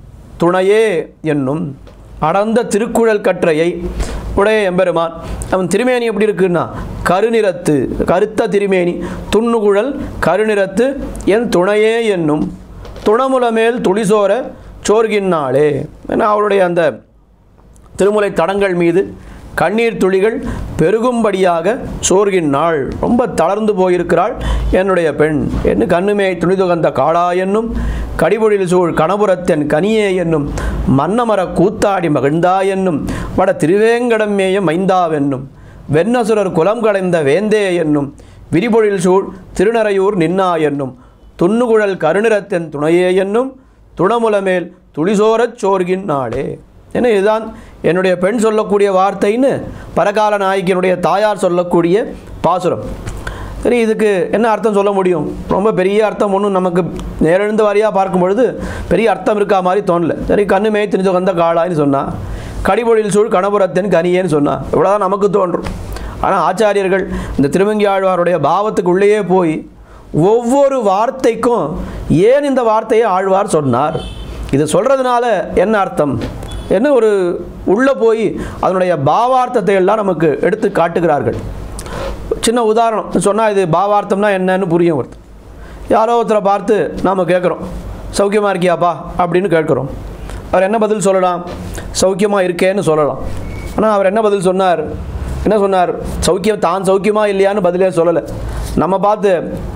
துணையே என்னும் அடர்ந்த திருக்குழல் கற்றையை உடைய எம்பெருமான் அவன் திருமேனி எப்படி இருக்குன்னா கருநிறத்து கருத்த திருமேனி துண்ணுகுழல் கருநிறத்து என் துணையே என்னும் துணமுலமேல் துளிசோர சோர்கின்னாளே ஏன்னா அவளுடைய அந்த திருமுலை தடங்கள் மீது கண்ணீர் துளிகள் பெருகும்படியாக சோர்கின்றாள் ரொம்ப தளர்ந்து போயிருக்கிறாள் என்னுடைய பெண் என்று கண்ணுமே துணிதுகந்த காளா என்னும் கடிபொழில் சூழ் கணபுரத்தன் கனியே என்னும் மன்னமர கூத்தாடி மகிழ்ந்தா என்னும் வட திருவேங்கடம் மேய மைந்தாவென்னும் வெண்ணசுரர் குலம் களைந்த வேந்தே என்னும் விரிபொழில் சூழ் திருநறையூர் நின்னா என்னும் துண்ணுகுழல் கருநிறத்தன் துணையே என்னும் துணமுலமேல் துளிசோரச் சோர்கின் நாளே ஏன்னா இதுதான் என்னுடைய பெண் சொல்லக்கூடிய வார்த்தைன்னு பரகால நாயகியினுடைய தாயார் சொல்லக்கூடிய பாசுரம் சரி இதுக்கு என்ன அர்த்தம் சொல்ல முடியும் ரொம்ப பெரிய அர்த்தம் ஒன்றும் நமக்கு நேரெழுந்த வாரியாக பார்க்கும் பொழுது பெரிய அர்த்தம் இருக்கா மாதிரி தோணல சரி கண்ணு மேய் திணிச்சு வந்த காளான்னு சொன்னா கடிபொழில் சூழ் கணபுரத்தின் கனியேன்னு சொன்னா இவ்வளோதான் நமக்கு தோன்றும் ஆனால் ஆச்சாரியர்கள் இந்த திருவங்கி ஆழ்வாருடைய பாவத்துக்குள்ளேயே போய் ஒவ்வொரு வார்த்தைக்கும் ஏன் இந்த வார்த்தையை ஆழ்வார் சொன்னார் இது சொல்கிறதுனால என்ன அர்த்தம் என்ன ஒரு உள்ளே போய் அதனுடைய பாவார்த்தத்தை எல்லாம் நமக்கு எடுத்து காட்டுகிறார்கள் சின்ன உதாரணம் சொன்னால் இது பாவார்த்தம்னா என்னன்னு புரியும் ஒருத்தர் யாரோ ஒருத்தரை பார்த்து நாம் கேட்குறோம் சௌக்கியமாக இருக்கியாப்பா அப்படின்னு கேட்குறோம் அவர் என்ன பதில் சொல்லலாம் சௌக்கியமாக இருக்கேன்னு சொல்லலாம் ஆனால் அவர் என்ன பதில் சொன்னார் என்ன சொன்னார் சௌக்கியம் தான் சௌக்கியமாக இல்லையான்னு பதிலே சொல்லலை நம்ம பார்த்து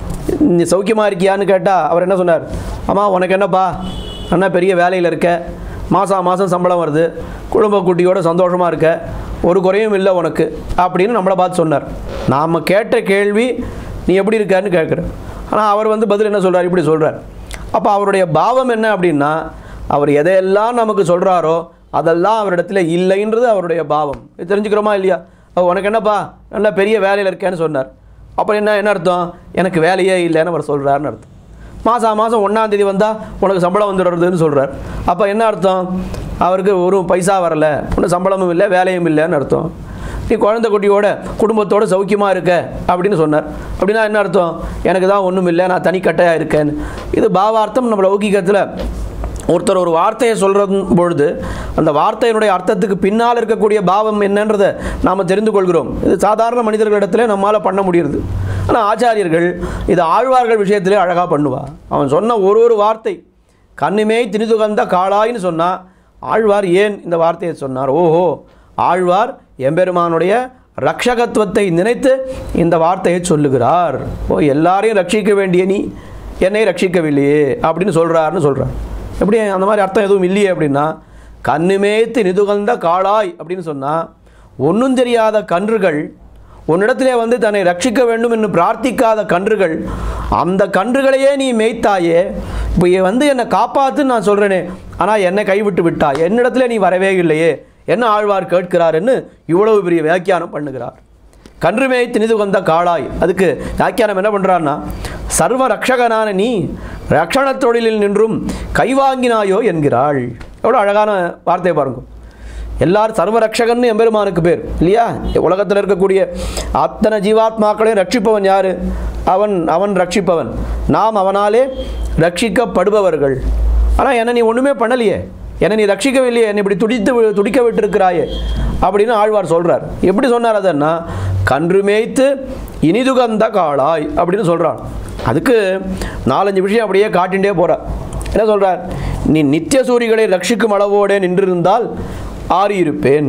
நீ சௌக்கியமாக இருக்கியான்னு கேட்டால் அவர் என்ன சொன்னார் அம்மா உனக்கு என்னப்பா அண்ணா பெரிய வேலையில் இருக்க மாதம் மாதம் சம்பளம் வருது குடும்ப குட்டியோட சந்தோஷமாக இருக்க ஒரு குறையும் இல்லை உனக்கு அப்படின்னு நம்மளை பார்த்து சொன்னார் நாம் கேட்ட கேள்வி நீ எப்படி இருக்கான்னு கேட்குற ஆனால் அவர் வந்து பதில் என்ன சொல்கிறார் இப்படி சொல்கிறார் அப்போ அவருடைய பாவம் என்ன அப்படின்னா அவர் எதையெல்லாம் நமக்கு சொல்கிறாரோ அதெல்லாம் அவரிடத்துல இல்லைன்றது அவருடைய பாவம் இது தெரிஞ்சுக்கிறோமா இல்லையா அவர் உனக்கு என்னப்பா நல்ல பெரிய வேலையில் இருக்கேன்னு சொன்னார் அப்போ என்ன என்ன அர்த்தம் எனக்கு வேலையே இல்லைன்னு அவர் சொல்கிறாருன்னு அர்த்தம் மாதம் மாதம் ஒன்றாந்தேதி வந்தால் உனக்கு சம்பளம் வந்துடுறதுன்னு சொல்கிறார் அப்போ என்ன அர்த்தம் அவருக்கு ஒரு பைசா வரல ஒன்றும் சம்பளமும் இல்லை வேலையும் இல்லைன்னு அர்த்தம் நீ குழந்தை குட்டியோட குடும்பத்தோட சௌக்கியமாக இருக்க அப்படின்னு சொன்னார் அப்படின்னா என்ன அர்த்தம் எனக்கு தான் ஒன்றும் இல்லை நான் தனிக்கட்டையாக இருக்கேன்னு இது பாவார்த்தம் நம்ம லௌகிகத்தில் ஒருத்தர் ஒரு வார்த்தையை சொல்கிற பொழுது அந்த வார்த்தையினுடைய அர்த்தத்துக்கு பின்னால் இருக்கக்கூடிய பாவம் என்னன்றதை நாம் தெரிந்து கொள்கிறோம் இது சாதாரண மனிதர்களிடத்துல நம்மால் பண்ண முடியுது ஆனால் ஆச்சாரியர்கள் இது ஆழ்வார்கள் விஷயத்திலே அழகாக பண்ணுவா அவன் சொன்ன ஒரு ஒரு வார்த்தை கண்ணுமே திணிதுகந்த காளாயின்னு சொன்னால் ஆழ்வார் ஏன் இந்த வார்த்தையை சொன்னார் ஓஹோ ஆழ்வார் எம்பெருமானுடைய ரக்ஷகத்துவத்தை நினைத்து இந்த வார்த்தையை சொல்லுகிறார் ஓ எல்லாரையும் ரட்சிக்க வேண்டிய நீ என்னை ரட்சிக்கவில்லையே அப்படின்னு சொல்கிறாருன்னு சொல்கிறார் எப்படி அந்த மாதிரி அர்த்தம் எதுவும் இல்லையே அப்படின்னா கண்ணுமேத்து நிதுகந்த காளாய் அப்படின்னு சொன்னால் ஒன்றும் தெரியாத கன்றுகள் உன்னிடத்திலே வந்து தன்னை ரட்சிக்க வேண்டும் என்று பிரார்த்திக்காத கன்றுகள் அந்த கன்றுகளையே நீ மேய்த்தாயே இப்போ வந்து என்னை காப்பாத்துன்னு நான் சொல்கிறேனே ஆனால் என்னை கைவிட்டு விட்டா என்னிடத்துல நீ வரவே இல்லையே என்ன ஆழ்வார் கேட்கிறாருன்னு இவ்வளவு பெரிய வியாக்கியானம் பண்ணுகிறார் கன்றுமே திணிது வந்த காளாய் அதுக்கு வியாக்கியானம் என்ன பண்ணுறான்னா சர்வ ரக்ஷகனான நீ ரக்ஷண தொழிலில் நின்றும் கைவாங்கினாயோ என்கிறாள் எவ்வளோ அழகான வார்த்தையை பாருங்க எல்லாரும் சர்வரக்ஷகன் எம்பெருமானுக்கு பேர் இல்லையா உலகத்தில் இருக்கக்கூடிய அத்தனை ஜீவாத்மாக்களையும் ரட்சிப்பவன் யார் அவன் அவன் ரட்சிப்பவன் நாம் அவனாலே ரட்சிக்கப்படுபவர்கள் ஆனால் என்ன நீ ஒன்றுமே பண்ணலையே என்னை நீ ரட்சிக்கவில்லையே என்னை இப்படி துடித்து வி- துடிக்க விட்டிருக்கிறாயே அப்படின்னு ஆழ்வார் சொல்கிறார் எப்படி சொன்னார் அதன்னா கன்று மேய்த்து இனிதுகந்த காளாய் அப்படின்னு சொல்கிறான் அதுக்கு நாலஞ்சு விஷயம் அப்படியே காட்டிகிட்டே போகிறார் என்ன சொல்கிறார் நீ நித்திய சூரிகளை ரட்சிக்கும் அளவோடே நின்றிருந்தால் ஆறியிருப்பேன்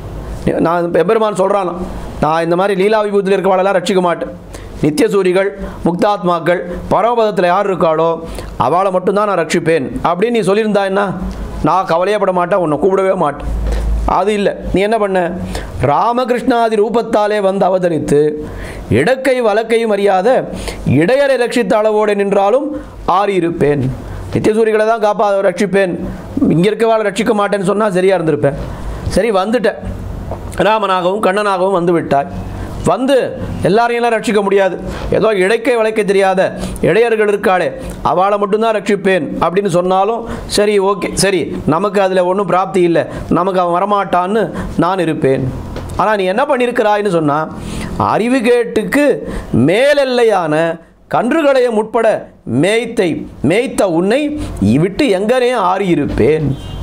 நான் எம்பெருமான் சொல்கிறான் நான் இந்த மாதிரி லீலா விபூத்தில் இருக்கவாளெல்லாம் ரட்சிக்க மாட்டேன் நித்திய சூரிகள் முக்தாத்மாக்கள் பரமபதத்தில் யார் இருக்காளோ அவளை மட்டும்தான் நான் ரட்சிப்பேன் அப்படின்னு நீ சொல்லியிருந்தா என்ன நான் கவலையப்பட மாட்டேன் உன்னை கூப்பிடவே மாட்டேன் அது இல்லை நீ என்ன பண்ண ராமகிருஷ்ணாதி ரூபத்தாலே வந்து அவதரித்து இடக்கை வலக்கையும் அறியாத இடையரை ரட்சித்த அளவோடு நின்றாலும் ஆறியிருப்பேன் நித்தியசூரிகளை தான் காப்பா ரட்சிப்பேன் இங்கே இருக்கவாளை ரட்சிக்க மாட்டேன்னு சொன்னால் சரியாக இருந்திருப்பேன் சரி வந்துட்டேன் ராமனாகவும் கண்ணனாகவும் வந்து விட்டாய் வந்து எல்லாரையும் எல்லாம் ரட்சிக்க முடியாது ஏதோ இடைக்கை வளைக்க தெரியாத இடையர்கள் இருக்காளே அவளை மட்டும்தான் ரட்சிப்பேன் அப்படின்னு சொன்னாலும் சரி ஓகே சரி நமக்கு அதில் ஒன்றும் பிராப்தி இல்லை நமக்கு அவன் வரமாட்டான்னு நான் இருப்பேன் ஆனால் நீ என்ன பண்ணியிருக்கிறாய்ன்னு சொன்னால் அறிவு கேட்டுக்கு மேலெல்லையான கன்றுகளையும் உட்பட மேய்த்தை மேய்த்த உன்னை விட்டு எங்கனே ஆறியிருப்பேன்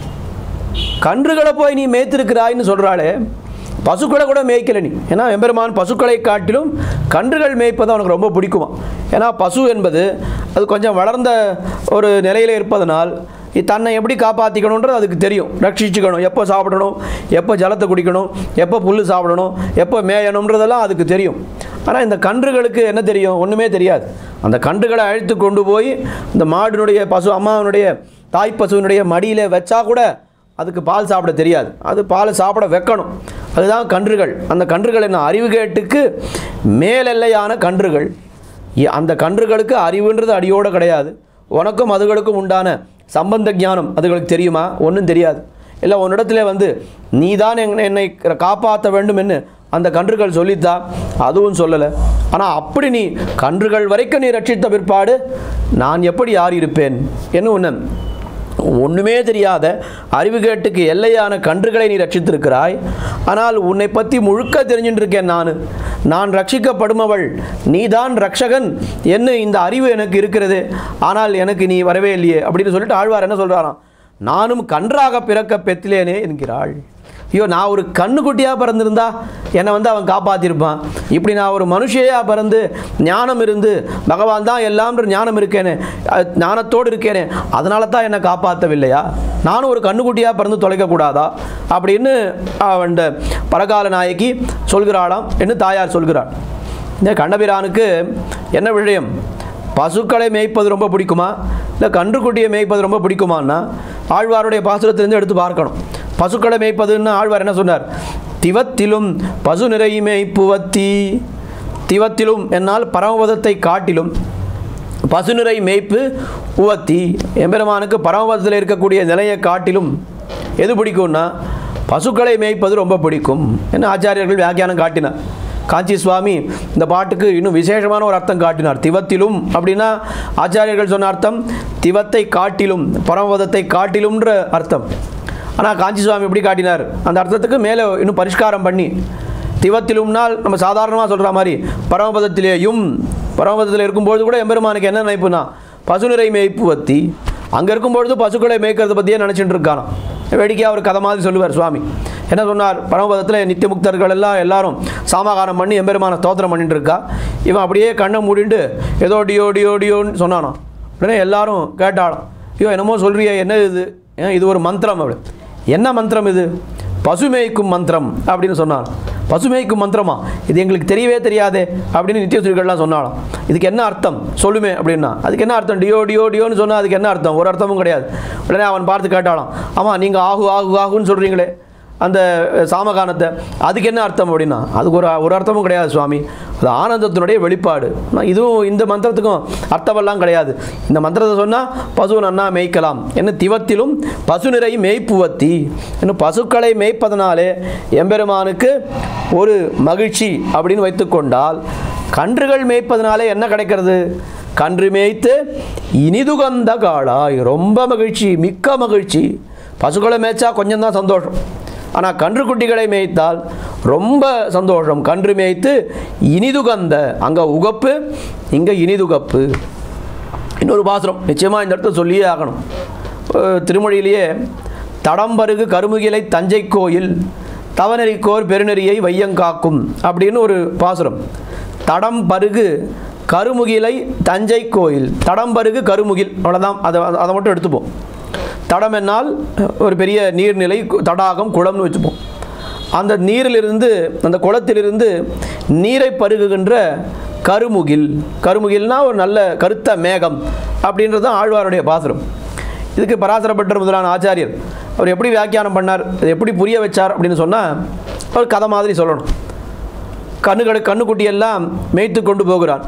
கன்றுகளை போய் நீ மேய்த்திருக்கிறாய்ன்னு சொல்கிறாளே பசுக்களை கூட மேய்க்கல நீ ஏன்னா எம்பெருமான் பசுக்களை காட்டிலும் கன்றுகள் மேய்ப்பது அவனுக்கு ரொம்ப பிடிக்குமா ஏன்னா பசு என்பது அது கொஞ்சம் வளர்ந்த ஒரு நிலையில் இருப்பதனால் இ- தன்னை எப்படி காப்பாற்றிக்கணுன்றது அதுக்கு தெரியும் ரட்சிச்சுக்கணும் எப்போ சாப்பிடணும் எப்போ ஜலத்தை குடிக்கணும் எப்போ புல் சாப்பிடணும் எப்போ மேயணுன்றதெல்லாம் அதுக்கு தெரியும் ஆனால் இந்த கன்றுகளுக்கு என்ன தெரியும் ஒன்றுமே தெரியாது அந்த கன்றுகளை அழைத்து கொண்டு போய் இந்த மாடினுடைய பசு அம்மாவினுடைய தாய் பசுவினுடைய மடியில் வச்சா கூட அதுக்கு பால் சாப்பிட தெரியாது அது பாலை சாப்பிட வைக்கணும் அதுதான் கன்றுகள் அந்த கன்றுகள் என்ன அறிவு கேட்டுக்கு மேலெல்லையான கன்றுகள் இ- அந்த கன்றுகளுக்கு அறிவுன்றது அடியோடு கிடையாது உனக்கும் அதுகளுக்கும் உண்டான சம்பந்த ஞானம் அதுகளுக்கு தெரியுமா ஒன்றும் தெரியாது இல்லை உன்னிடத்துல வந்து நீ தான் என்னை காப்பாற்ற வேண்டும் என்று அந்த கன்றுகள் சொல்லித்தா அதுவும் சொல்லலை ஆனால் அப்படி நீ கன்றுகள் வரைக்கும் நீ ரட்சித்த பிற்பாடு நான் எப்படி யார் இருப்பேன் என்ன ஒன்று ஒன்றுமே தெரியாத அறிவு கேட்டுக்கு எல்லையான கன்றுகளை நீ ரட்சித்திருக்கிறாய் ஆனால் உன்னை பற்றி முழுக்க தெரிஞ்சுட்டு இருக்கேன் நான் நான் ரட்சிக்கப்படுமவள் நீதான் ரட்சகன் என்ன இந்த அறிவு எனக்கு இருக்கிறது ஆனால் எனக்கு நீ வரவே இல்லையே அப்படின்னு சொல்லிட்டு ஆழ்வார் என்ன சொல்கிறாராம் நானும் கன்றாக பிறக்க பெத்திலேனே என்கிறாள் ஐயோ நான் ஒரு கண்ணுக்குட்டியாக பிறந்திருந்தா என்னை வந்து அவன் காப்பாற்றிருப்பான் இப்படி நான் ஒரு மனுஷையாக பிறந்து ஞானம் இருந்து பகவான் தான் எல்லாம்ன்ற ஞானம் இருக்கேனே அஹ், ஞானத்தோடு இருக்கேனே அதனால தான் என்னை காப்பாற்றவில்லையா நானும் ஒரு கண்ணுக்குட்டியாக பிறந்து தொலைக்கக்கூடாதா அப்படின்னு அவன் பரகால நாயகி சொல்கிறாளாம் என்று தாயார் சொல்கிறாள் இந்த கண்ணபிரானுக்கு என்ன விஷயம் பசுக்களை மேய்ப்பது ரொம்ப பிடிக்குமா இல்லை கன்றுக்குட்டியை மேய்ப்பது ரொம்ப பிடிக்குமான்னா ஆழ்வாருடைய பாசுரத்திலிருந்து எடுத்து பார்க்கணும் பசுக்களை மேய்ப்பதுன்னு ஆழ்வார் என்ன சொன்னார் திவத்திலும் பசு நிறை மேய்ப்புவத்தி திவத்திலும் என்னால் பரமபதத்தை காட்டிலும் பசுநிறை மேய்ப்பு உவத்தி எம்பெருமானுக்கு பரமபதத்தில் இருக்கக்கூடிய நிலையை காட்டிலும் எது பிடிக்கும்னா பசுக்களை மேய்ப்பது ரொம்ப பிடிக்கும் என்ன ஆச்சாரியர்கள் வியாக்கியானம் காட்டினார் காஞ்சி சுவாமி இந்த பாட்டுக்கு இன்னும் விசேஷமான ஒரு அர்த்தம் காட்டினார் திவத்திலும் அப்படின்னா ஆச்சாரியர்கள் சொன்ன அர்த்தம் திவத்தை காட்டிலும் பரமபதத்தை காட்டிலும்ன்ற அர்த்தம் ஆனால் காஞ்சி சுவாமி எப்படி காட்டினார் அந்த அர்த்தத்துக்கு மேலே இன்னும் பரிஷ்காரம் பண்ணி திவத்திலும்னால் நம்ம சாதாரணமாக சொல்கிற மாதிரி பரமபதத்திலேயும் பரமபதத்தில் இருக்கும்பொழுது கூட எம்பெருமானுக்கு என்ன நினைப்புனா பசுநிறை மேய்ப்பு வத்தி அங்கே இருக்கும்பொழுது பசுக்களை மேய்க்கிறத பற்றியே நினச்சிட்டு இருக்கானாம் வேடிக்கையாக ஒரு கதை மாதிரி சொல்லுவார் சுவாமி என்ன சொன்னார் பரமபதத்தில் நித்திய முக்தர்கள் எல்லாம் எல்லாரும் சாமகானம் பண்ணி எம்பெருமான ஸ்தோத்திரம் பண்ணிட்டு இருக்கா இவன் அப்படியே கண்ணை மூடிண்டு ஏதோ டியோ டியோ டியோன்னு சொன்னானாம் உடனே எல்லாரும் கேட்டாலும் ஐயோ என்னமோ சொல்றியே என்ன இது ஏன் இது ஒரு மந்திரம் அப்படி என்ன மந்திரம் இது பசுமேய்க்கும் மந்திரம் அப்படின்னு சொன்னான் பசுமேய்க்கும் மந்திரமா இது எங்களுக்கு தெரியவே தெரியாதே அப்படின்னு நித்தியசூரிகள்லாம் சொன்னாலும் இதுக்கு என்ன அர்த்தம் சொல்லுமே அப்படின்னா அதுக்கு என்ன அர்த்தம் டியோ டியோ டியோன்னு சொன்னால் அதுக்கு என்ன அர்த்தம் ஒரு அர்த்தமும் கிடையாது உடனே அவன் பார்த்து கேட்டாலாம் ஆமாம் நீங்கள் ஆகு ஆகு ஆகுன்னு சொல்கிறீங்களே அந்த சாமகானத்தை அதுக்கு என்ன அர்த்தம் அப்படின்னா அதுக்கு ஒரு ஒரு அர்த்தமும் கிடையாது சுவாமி அது ஆனந்தத்தினுடைய வெளிப்பாடு ஆனால் இதுவும் இந்த மந்திரத்துக்கும் அர்த்தமெல்லாம் கிடையாது இந்த மந்திரத்தை சொன்னால் பசு நன்னா மேய்க்கலாம் என்ன திவத்திலும் பசு நிறை மேய்ப்புவத்தி இன்னும் பசுக்களை மேய்ப்பதனாலே எம்பெருமானுக்கு ஒரு மகிழ்ச்சி அப்படின்னு வைத்துக்கொண்டால் கன்றுகள் மேய்ப்பதனாலே என்ன கிடைக்கிறது கன்று மேய்த்து இனிதுகந்த காளாய் ரொம்ப மகிழ்ச்சி மிக்க மகிழ்ச்சி பசுக்களை மேய்ச்சா கொஞ்சம் தான் சந்தோஷம் ஆனால் கன்றுக்குட்டிகளை மேய்த்தால் ரொம்ப சந்தோஷம் கன்று மேய்த்து இனிதுகந்த அங்கே உகப்பு இங்கே இனிதுகப்பு இன்னொரு பாசுரம் நிச்சயமாக இந்த இடத்துல சொல்லியே ஆகணும் அஹ் திருமொழியிலேயே தடம்பருகு கருமுகிலை தஞ்சை கோயில் தவநெறிக்கோர் பெருநெறியை வையங்காக்கும் அப்படின்னு ஒரு பாசுரம் தடம் பருகு கருமுகிலை தஞ்சை கோயில் தடம் பருகு கருமுகில் அவ்வளோதான் அதை அதை மட்டும் எடுத்துப்போம் தடம் என்னால் ஒரு பெரிய நீர்நிலை கு- தடாகம் குளம்னு வச்சுப்போம் அந்த நீரிலிருந்து அந்த குளத்திலிருந்து நீரை பருகுகின்ற கருமுகில் கருமுகில்னா ஒரு நல்ல கருத்த மேகம் அப்படின்றது தான் ஆழ்வாருடைய பாசுரம் இதுக்கு பராசரப்பட்டர் முதலான ஆச்சாரியர் அவர் எப்படி வியாக்கியானம் பண்ணார் இதை எப்படி புரிய வச்சார் அப்படின்னு சொன்னால் ஒரு கதை மாதிரி சொல்லணும் கண்ணுகளை கண்ணுக்குட்டியெல்லாம் மேய்த்து கொண்டு போகிறான்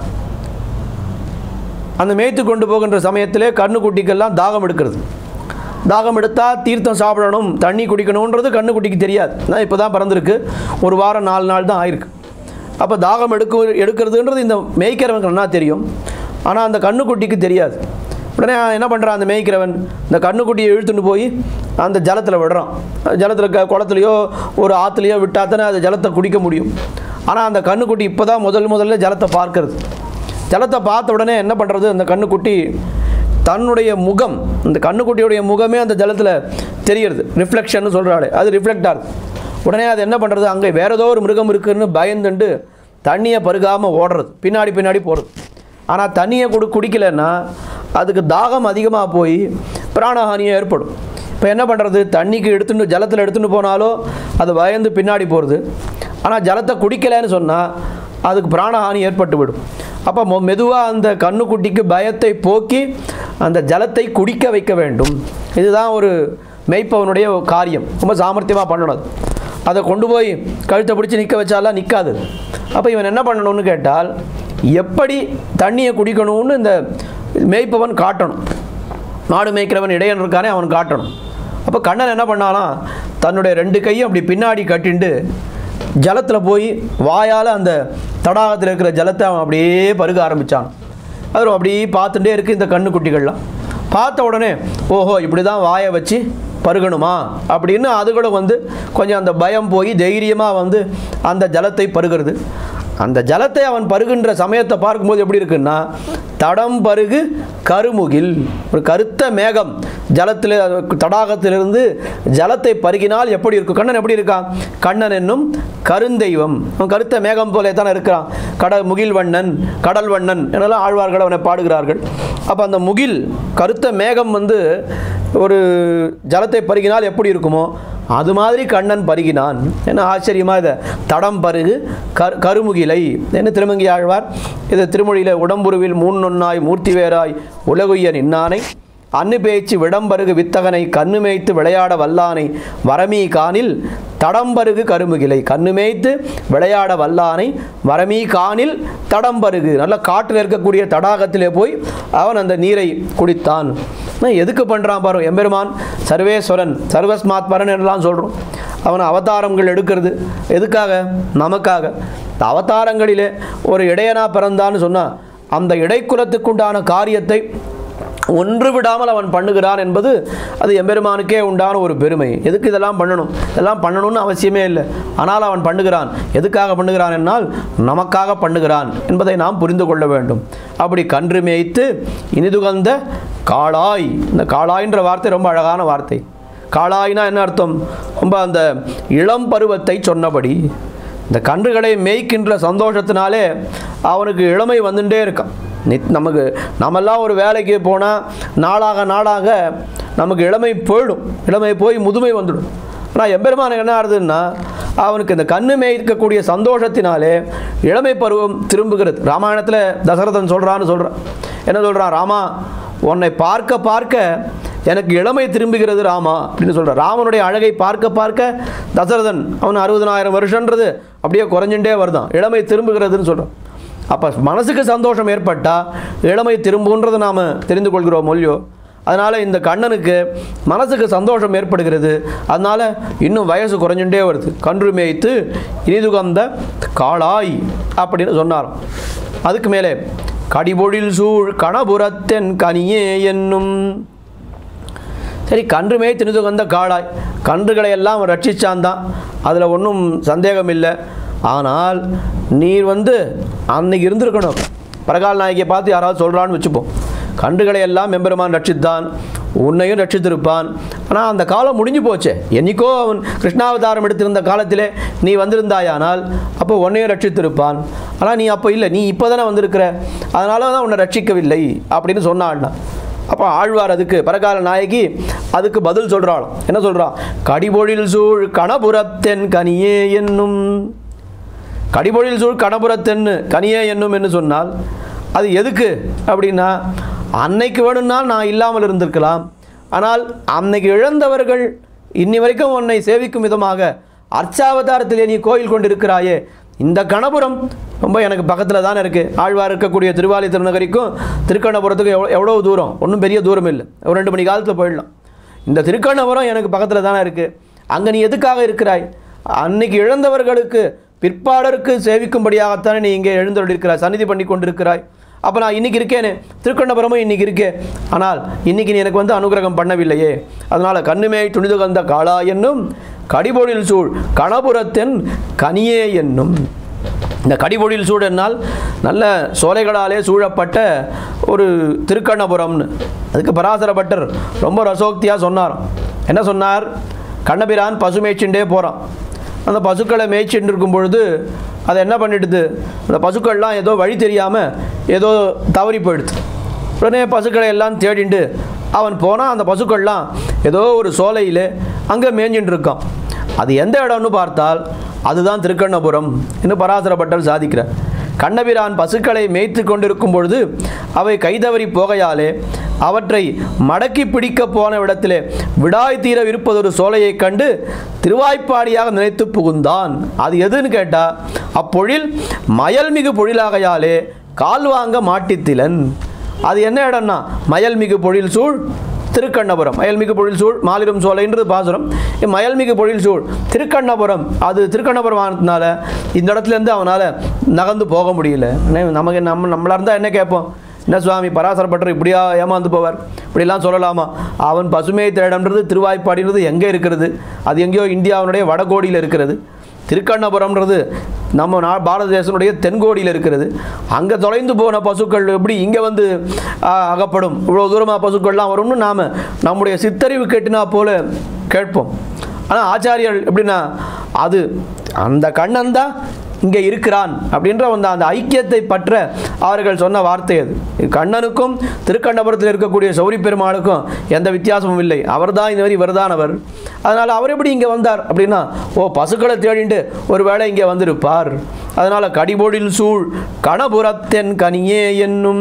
அந்த மேய்த்து கொண்டு போகின்ற சமயத்திலே கண்ணுக்குட்டிக்கெல்லாம் தாகம் எடுக்கிறது தாகம் எடுத்தால் தீர்த்தம் சாப்பிடணும் தண்ணி குடிக்கணுன்றது கண்ணுக்குட்டிக்கு தெரியாது நான் இப்போ தான் பிறந்திருக்கு ஒரு வாரம் நாலு நாள் தான் ஆயிருக்கு அப்போ தாகம் எடுக்க எடுக்கிறதுன்றது இந்த மேய்க்கிறவனுக்கு நல்லா தெரியும் ஆனால் அந்த கண்ணுக்குட்டிக்கு தெரியாது உடனே என்ன பண்ணுறான் அந்த மேய்க்கிறவன் இந்த கண்ணுக்குட்டியை இழுத்துட்டு போய் அந்த ஜலத்தில் விடுறான் ஜலத்தில் க குளத்துலையோ ஒரு ஆற்றுலையோ விட்டாத்தானே அந்த ஜலத்தை குடிக்க முடியும் ஆனால் அந்த கண்ணுக்குட்டி இப்போ தான் முதல் முதல்ல ஜலத்தை பார்க்கறது ஜலத்தை பார்த்த உடனே என்ன பண்ணுறது அந்த கண்ணுக்குட்டி தன்னுடைய முகம் இந்த கண்ணுக்குட்டியுடைய முகமே அந்த ஜலத்தில் தெரியறது ரிஃப்ளெக்ஷன் சொல்கிறாளே அது ரிஃப்ளெக்ட் ஆகுது உடனே அது என்ன பண்ணுறது அங்கே வேற ஏதோ ஒரு மிருகம் இருக்குன்னு பயந்துண்டு தண்ணியை பருகாமல் ஓடுறது பின்னாடி பின்னாடி போகிறது ஆனால் தண்ணியை குடி குடிக்கலைன்னா அதுக்கு தாகம் அதிகமாக போய் பிராணஹானியும் ஏற்படும் இப்போ என்ன பண்ணுறது தண்ணிக்கு எடுத்துட்டு ஜலத்தில் எடுத்துகிட்டு போனாலோ அது பயந்து பின்னாடி போகிறது ஆனால் ஜலத்தை குடிக்கலைன்னு சொன்னால் அதுக்கு பிராணஹானி ஏற்பட்டு விடும் அப்போ மொ மெதுவாக அந்த கண்ணுக்குட்டிக்கு பயத்தை போக்கி அந்த ஜலத்தை குடிக்க வைக்க வேண்டும் இதுதான் ஒரு மெய்ப்பவனுடைய ஒரு காரியம் ரொம்ப சாமர்த்தியமாக பண்ணணும் அது அதை கொண்டு போய் கழுத்தை பிடிச்சி நிற்க வச்சாலாம் நிற்காது அப்போ இவன் என்ன பண்ணணும்னு கேட்டால் எப்படி தண்ணியை குடிக்கணும்னு இந்த மேய்ப்பவன் காட்டணும் மாடு மேய்க்கிறவன் இடையன் இருக்கானே அவன் காட்டணும் அப்போ கண்ணன் என்ன பண்ணாலாம் தன்னுடைய ரெண்டு கையும் அப்படி பின்னாடி கட்டிண்டு ஜலத்தில் போய் வாயால் அந்த தடாகத்தில் இருக்கிற ஜலத்தை அவன் அப்படியே பருக ஆரம்பித்தான் அது அப்படியே பார்த்துட்டே இருக்குது இந்த கண்ணுக்குட்டிகள்லாம் பார்த்த உடனே ஓஹோ இப்படி தான் வாயை வச்சு பருகணுமா அப்படின்னு அதுகளும் வந்து கொஞ்சம் அந்த பயம் போய் தைரியமாக வந்து அந்த ஜலத்தை பருகிறது அந்த ஜலத்தை அவன் பருகின்ற சமயத்தை பார்க்கும்போது எப்படி இருக்குன்னா தடம் பருகு கருமுகில் ஒரு கருத்த மேகம் ஜலத்தில் தடாகத்திலிருந்து ஜலத்தை பருகினால் எப்படி இருக்கும் கண்ணன் எப்படி இருக்கான் கண்ணன் என்னும் கருந்தெய்வம் அவன் கருத்த மேகம் போலே தானே இருக்கிறான் கடல் முகில் வண்ணன் கடல் வண்ணன் என்னெல்லாம் ஆழ்வார்கள் அவனை பாடுகிறார்கள் அப்போ அந்த முகில் கருத்த மேகம் வந்து ஒரு ஜலத்தை பருகினால் எப்படி இருக்குமோ அது மாதிரி கண்ணன் பருகினான் என்ன ஆச்சரியமா இதை தடம் பருகு கரு கருமுகிலை என்ன திருமங்கி ஆழ்வார் இது திருமொழியில் உடம்புருவில் மூன்னொன்னாய் மூர்த்தி வேராய் உலகுய்ய நின்னானை அன்னு பேச்சு விடம்பருகு வித்தகனை கண்ணு மேய்த்து விளையாட வல்லானை வரமீ காணில் தடம்பருகு கருமுகிலை கண்ணு மேய்த்து விளையாட வல்லானை வரமீ காணில் தடம்பருகு நல்ல காட்டில் இருக்கக்கூடிய தடாகத்திலே போய் அவன் அந்த நீரை குடித்தான் நான் எதுக்கு பண்ணுறான் பாரு எம்பெருமான் சர்வேஸ்வரன் சர்வஸ்மாத்மரன் என்றெல்லாம் சொல்கிறோம் அவன் அவதாரங்கள் எடுக்கிறது எதுக்காக நமக்காக இந்த அவதாரங்களிலே ஒரு இடையனா பிறந்தான்னு சொன்னால் அந்த இடைக்குலத்துக்குண்டான காரியத்தை ஒன்று விடாமல் அவன் பண்ணுகிறான் என்பது அது எம்பெருமானுக்கே உண்டான ஒரு பெருமை எதுக்கு இதெல்லாம் பண்ணணும் இதெல்லாம் பண்ணணும்னு அவசியமே இல்லை ஆனால் அவன் பண்ணுகிறான் எதுக்காக பண்ணுகிறான் என்னால் நமக்காக பண்ணுகிறான் என்பதை நாம் புரிந்து கொள்ள வேண்டும் அப்படி கன்று மேய்த்து இனிதுகந்த காளாய் இந்த காளாய்ன்ற வார்த்தை ரொம்ப அழகான வார்த்தை காளாய்னா என்ன அர்த்தம் ரொம்ப அந்த இளம் பருவத்தை சொன்னபடி இந்த கன்றுகளை மேய்க்கின்ற சந்தோஷத்தினாலே அவனுக்கு இளமை வந்துட்டே இருக்கான் நித் நமக்கு நம்மெல்லாம் ஒரு வேலைக்கு போனால் நாளாக நாளாக நமக்கு இளமை போயிடும் இளமை போய் முதுமை வந்துடும் ஆனால் எம்பெருமானுக்கு என்ன ஆகுதுன்னா அவனுக்கு இந்த கண்ணு மேய்க்கக்கூடிய சந்தோஷத்தினாலே இளமை பருவம் திரும்புகிறது ராமாயணத்தில் தசரதன் சொல்கிறான்னு சொல்கிறான் என்ன சொல்கிறான் ராமா உன்னை பார்க்க பார்க்க எனக்கு இளமை திரும்புகிறது ராமா அப்படின்னு சொல்கிறார் ராமனுடைய அழகை பார்க்க பார்க்க தசரதன் அவன் அறுபதனாயிரம் வருஷன்றது அப்படியே குறைஞ்சுட்டே வருதான் இளமை திரும்புகிறதுன்னு சொல்கிறான் அப்போ மனசுக்கு சந்தோஷம் ஏற்பட்டால் இளமை திரும்புன்றதை நாம் தெரிந்து கொள்கிறோம் மொழியோ அதனால் இந்த கண்ணனுக்கு மனசுக்கு சந்தோஷம் ஏற்படுகிறது அதனால் இன்னும் வயசு குறைஞ்சுட்டே வருது கன்று மேய்த்து இனிதுகந்த காளாய் அப்படின்னு சொன்னாராம் அதுக்கு மேலே கடிபொழில் சூழ் கணபுரத்தென் கனியே என்னும் சரி கன்றுமே திணிது வந்த காளாய் கன்றுகளை எல்லாம் ரட்சிச்சான் தான் அதில் ஒன்றும் சந்தேகம் இல்லை ஆனால் நீர் வந்து அன்னைக்கு இருந்திருக்கணும் பரகால் நாயகியை பார்த்து யாராவது சொல்கிறான்னு வச்சுப்போம் கன்றுகளை எல்லாம் எம்பெருமான் ரட்சித்தான் உன்னையும் ரட்சித்திருப்பான் ஆனால் அந்த காலம் முடிஞ்சு போச்சே என்னைக்கோ அவன் கிருஷ்ணாவதாரம் எடுத்திருந்த காலத்திலே நீ வந்திருந்தாயானால் அப்போ உன்னையும் ரட்சித்திருப்பான் ஆனால் நீ அப்போ இல்லை நீ இப்போ தானே வந்திருக்கிற அதனால தான் உன்னை ரட்சிக்கவில்லை அப்படின்னு சொன்னான்னா அப்போ ஆழ்வார் அதுக்கு பரகால நாயகி அதுக்கு பதில் சொல்கிறாளாம் என்ன சொல்கிறான் கடிபொழில் சூழ் கணபுரத்தென் கனியே என்னும் கடிபொழில் சூழ் கணபுரத்தென்னு கனியே என்னும் என்று சொன்னால் அது எதுக்கு அப்படின்னா அன்னைக்கு வேணும்னால் நான் இல்லாமல் இருந்திருக்கலாம் ஆனால் அன்னைக்கு இழந்தவர்கள் இன்னி வரைக்கும் உன்னை சேவிக்கும் விதமாக அர்ச்சாவதாரத்திலே நீ கோயில் கொண்டிருக்கிறாயே இந்த கணபுரம் ரொம்ப எனக்கு பக்கத்தில் தானே இருக்குது ஆழ்வார் இருக்கக்கூடிய திருவாலி திருநகரிக்கும் திருக்கண்ணபுரத்துக்கும் எவ்வளோ எவ்வளோ தூரம் ஒன்றும் பெரிய தூரம் இல்லை ஒரு ரெண்டு மணி காலத்தில் போயிடலாம் இந்த திருக்கண்ணபுரம் எனக்கு பக்கத்தில் தானே இருக்குது அங்கே நீ எதுக்காக இருக்கிறாய் அன்னைக்கு இழந்தவர்களுக்கு பிற்பாடருக்கு சேவிக்கும்படியாகத்தானே நீ இங்கே எழுந்தருளிருக்கிறாய் சந்நிதி பண்ணி கொண்டிருக்கிறாய் அப்போ நான் இன்னைக்கு இருக்கேனே திருக்கண்ணபுரமும் இன்னைக்கு இருக்கே ஆனால் இன்னைக்கு நீ எனக்கு வந்து அனுகிரகம் பண்ணவில்லையே அதனால் கண்ணுமே துணிது கந்த காளா என்னும் கடிபொழில் சூழ் கணபுரத்தின் கனியே என்னும் இந்த கடிபொழில் சூழ் என்னால் நல்ல சோலைகளாலே சூழப்பட்ட ஒரு திருக்கண்ணபுரம்னு அதுக்கு பராசர பட்டர் ரொம்ப ரசோக்தியாக சொன்னார் என்ன சொன்னார் கண்ணபிரான் பசு மேய்ச்சிண்டே போகிறான் அந்த பசுக்களை மேய்ச்சிட்டு இருக்கும் பொழுது அதை என்ன பண்ணிடுது அந்த பசுக்கள்லாம் ஏதோ வழி தெரியாமல் ஏதோ தவறி போயிடுது உடனே பசுக்களை எல்லாம் தேடிண்டு அவன் போனால் அந்த பசுக்கள்லாம் ஏதோ ஒரு சோலையில் அங்கே மேய்ஞ்சின்னு இருக்கான் அது எந்த இடம்னு பார்த்தால் அதுதான் திருக்கண்ணபுரம் என்று பராசர பட்டர் சாதிக்கிறார் கண்ணபிரான் பசுக்களை மேய்த்து கொண்டிருக்கும் பொழுது அவை கைதவறி போகையாலே அவற்றை மடக்கி பிடிக்க போன இடத்திலே விடாய் தீர இருப்பதொரு சோலையைக் கண்டு திருவாய்ப்பாடியாக நினைத்து புகுந்தான் அது எதுன்னு கேட்டால் அப்பொழில் மயல்மிகு பொழிலாகையாலே கால் வாங்க மாட்டித்திலன் அது என்ன இடம்னா மயல்மிகு பொழில் சூழ் திருக்கண்ணபுரம் மயல்மிகு பொழில் சூழ் மாலிரும் சோலைன்றது பாசுரம் மயல்மிகு பொழில் சூழ் திருக்கண்ணபுரம் அது திருக்கண்ணபுரம் ஆனதுனால இந்த இடத்துலேருந்து அவனால் நகர்ந்து போக முடியல அண்ணே, நமக்கு நம்ம நம்மளா இருந்தால் என்ன கேட்போம் என்ன சுவாமி பராசரப்பட்டர் இப்படியா ஏமாந்து போவார் இப்படிலாம் சொல்லலாமா அவன் பசுமையை தேடம்ன்றது திருவாய்ப்பாடின்றது எங்கே இருக்கிறது அது எங்கேயோ இந்தியாவினுடைய வடகோடியில் இருக்கிறது திருக்கண்ணபுரம்ன்றது நம்ம நா பாரத தேசனுடைய தென்கோடியில் இருக்கிறது அங்கே தொலைந்து போன பசுக்கள் எப்படி இங்கே வந்து ஆ, அகப்படும் இவ்வளோ தூரமாக பசுக்கள்லாம் வரும்னு நாம் நம்முடைய சித்தறிவு கேட்டினா போல கேட்போம் ஆனால் ஆச்சாரியர்கள் எப்படின்னா அது அந்த கண்ணன் தான் இங்கே இருக்கிறான் அப்படின்ற அந்த அந்த ஐக்கியத்தை பற்ற அவர்கள் சொன்ன வார்த்தை அது கண்ணனுக்கும் திருக்கண்ணபுரத்தில் இருக்கக்கூடிய சௌரி பெருமாளுக்கும் எந்த வித்தியாசமும் இல்லை அவர் தான் இந்த மாதிரி இவர் தான் அவர் அதனால் அவர் எப்படி இங்கே வந்தார் அப்படின்னா ஓ பசுக்களை தேடிண்டு ஒரு வேளை இங்கே வந்திருப்பார் அதனால் கடிபொழில் சூழ் கணபுரத்தென் கனியே என்னும்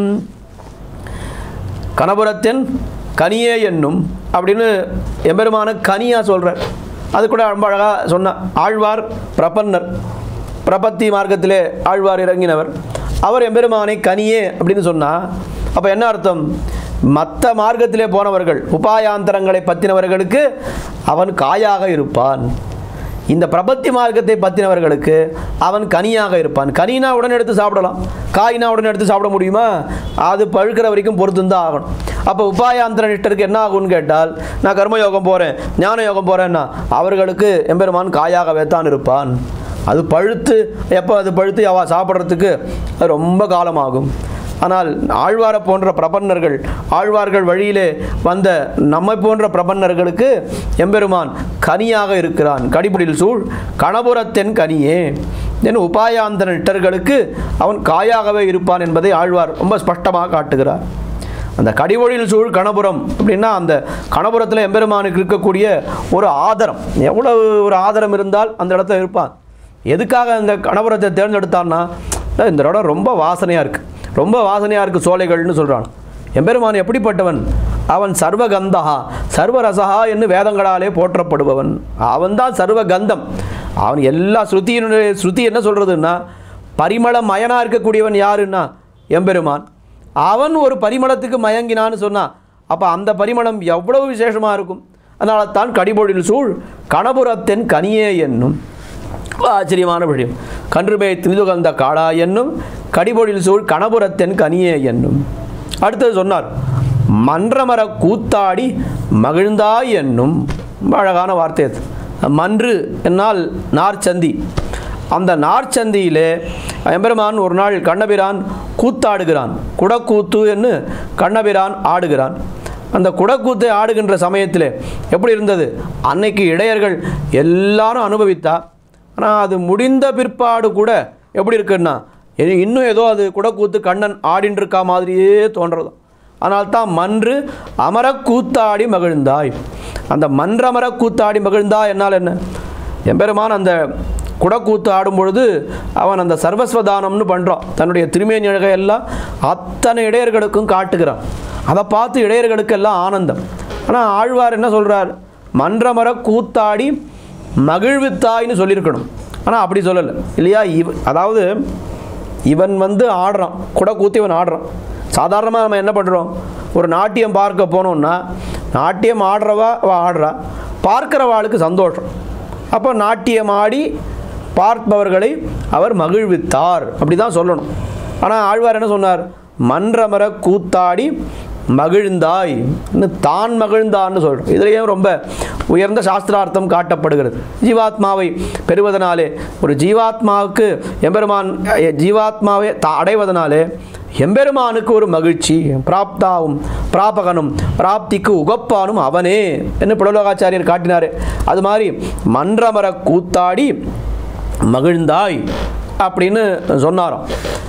கணபுரத்தின் கனியே என்னும் அப்படின்னு எம்பெருமான கனியா சொல்கிறார் அது கூட ரொம்ப அழகாக சொன்ன ஆழ்வார் பிரபன்னர் பிரபத்தி மார்க்கத்திலே ஆழ்வார் இறங்கினவர் அவர் எம்பெருமானை கனியே அப்படின்னு சொன்னால் அப்போ என்ன அர்த்தம் மற்ற மார்க்கத்திலே போனவர்கள் உபாயாந்தரங்களை பற்றினவர்களுக்கு அவன் காயாக இருப்பான் இந்த பிரபத்தி மார்க்கத்தை பற்றினவர்களுக்கு அவன் கனியாக இருப்பான் கனினா உடனே எடுத்து சாப்பிடலாம் காய்னா உடனே எடுத்து சாப்பிட முடியுமா அது பழுக்கிற வரைக்கும் பொறுத்துந்தான் ஆகணும் அப்போ உபாயாந்திர நிஷ்டருக்கு என்ன ஆகும்னு கேட்டால் நான் கர்மயோகம் போகிறேன் ஞான யோகம் போகிறேன்னா அவர்களுக்கு எம்பெருமான் காயாகவே தான் இருப்பான் அது பழுத்து எப்போ அது பழுத்து அவ சாப்பிட்றதுக்கு அது ரொம்ப காலமாகும் ஆனால் ஆழ்வாரை போன்ற பிரபன்னர்கள் ஆழ்வார்கள் வழியிலே வந்த நம்மை போன்ற பிரபன்னர்களுக்கு எம்பெருமான் கனியாக இருக்கிறான் கடிபுடில் சூழ் கணபுரத்தென் கனியே என் உபாயாந்தர நிட்டர்களுக்கு அவன் காயாகவே இருப்பான் என்பதை ஆழ்வார் ரொம்ப ஸ்பஷ்டமாக காட்டுகிறார் அந்த கடிவொழில் சூழ் கணபுரம் அப்படின்னா அந்த கணபுரத்தில் எம்பெருமானுக்கு இருக்கக்கூடிய ஒரு ஆதரம் எவ்வளவு ஒரு ஆதரம் இருந்தால் அந்த இடத்துல இருப்பான் எதுக்காக அந்த கணபுரத்தை தேர்ந்தெடுத்தான்னா இந்த இடம் ரொம்ப வாசனையாக இருக்குது ரொம்ப வாசனையாக இருக்குது சோலைகள்னு சொல்கிறான் எம்பெருமான் எப்படிப்பட்டவன் அவன் சர்வகந்தகா சர்வரசகா என்று வேதங்களாலே போற்றப்படுபவன் அவன்தான் சர்வகந்தம் அவன் எல்லா ஸ்ருதியினுடைய ஸ்ருதி என்ன சொல்கிறதுன்னா பரிமள மயனாக இருக்கக்கூடியவன் யாருன்னா எம்பெருமான் அவன் ஒரு பரிமளத்துக்கு மயங்கினான்னு சொன்னான் அப்போ அந்த பரிமளம் எவ்வளவு விசேஷமாக இருக்கும் அதனால தான் கடிபொழில் சூழ் கணபுரத்தின் கனியே என்னும் ஆச்சரியமான விஷயம் கன்றுபே திணிதுகந்த காடா என்னும் கடிபொழில் சூழ் கணபுரத்தின் கனியே என்னும் அடுத்தது சொன்னார் மன்றமர கூத்தாடி மகிழ்ந்தாய் என்னும் ரொம்ப அழகான வார்த்தை அது மன்று என்னால் நார்ச்சந்தி அந்த நார்ச்சந்தியிலே எம்பெருமான் ஒரு நாள் கண்ணபிரான் கூத்தாடுகிறான் குடக்கூத்து என்று கண்ணபிரான் ஆடுகிறான் அந்த குடக்கூத்தை ஆடுகின்ற சமயத்தில் எப்படி இருந்தது அன்னைக்கு இடையர்கள் எல்லாரும் அனுபவித்தா ஆனால் அது முடிந்த பிற்பாடு கூட எப்படி இருக்குன்னா இனி- இன்னும் ஏதோ அது குடக்கூத்து கண்ணன் ஆடின்னு இருக்கா மாதிரியே தோன்றது ஆனால் தான் மன்று அமர கூத்தாடி மகிழ்ந்தாய் அந்த மன்றமர கூத்தாடி மகிழ்ந்தாய் என்னால் என்ன எம்பெருமான் அந்த குடக்கூத்து ஆடும் பொழுது அவன் அந்த சர்வஸ்வதானம்னு பண்ணுறான் தன்னுடைய திருமேனி அழகை எல்லாம் அத்தனை இடையர்களுக்கும் காட்டுகிறான் அதை பார்த்து இடையர்களுக்கெல்லாம் ஆனந்தம் ஆனால் ஆழ்வார் என்ன சொல்கிறார் மன்றமர கூத்தாடி மகிழ்வித்தாய்ன்னு சொல்லியிருக்கணும் ஆனால் அப்படி சொல்லலை இல்லையா இவ அதாவது இவன் வந்து ஆடுறான் குட கூத்தி இவன் ஆடுறான் சாதாரணமாக நம்ம என்ன பண்ணுறோம் ஒரு நாட்டியம் பார்க்க போனோம்னா நாட்டியம் ஆடுறவா அவ ஆடுறா பார்க்கிறவாளுக்கு சந்தோஷம் அப்போ நாட்டியம் ஆடி பார்ப்பவர்களை அவர் மகிழ்வித்தார் அப்படி தான் சொல்லணும் ஆனால் ஆழ்வார் என்ன சொன்னார் மன்றமர கூத்தாடி மகிழ்ந்தாய் இன்னும் தான் மகிழ்ந்தான்னு சொல்கிறோம் இதுலேயும் ரொம்ப உயர்ந்த சாஸ்திரார்த்தம் காட்டப்படுகிறது ஜீவாத்மாவை பெறுவதனாலே ஒரு ஜீவாத்மாவுக்கு எம்பெருமான் அஹ், ஜீவாத்மாவை த அடைவதனாலே எம்பெருமானுக்கு ஒரு மகிழ்ச்சி பிராப்தாவும் பிராபகனும் பிராப்திக்கு உகப்பானும் அவனே என்று புலலோகாச்சாரியர் காட்டினார் அது மாதிரி மன்றமர கூத்தாடி மகிழ்ந்தாய் அப்படின்னு சொன்னாராம்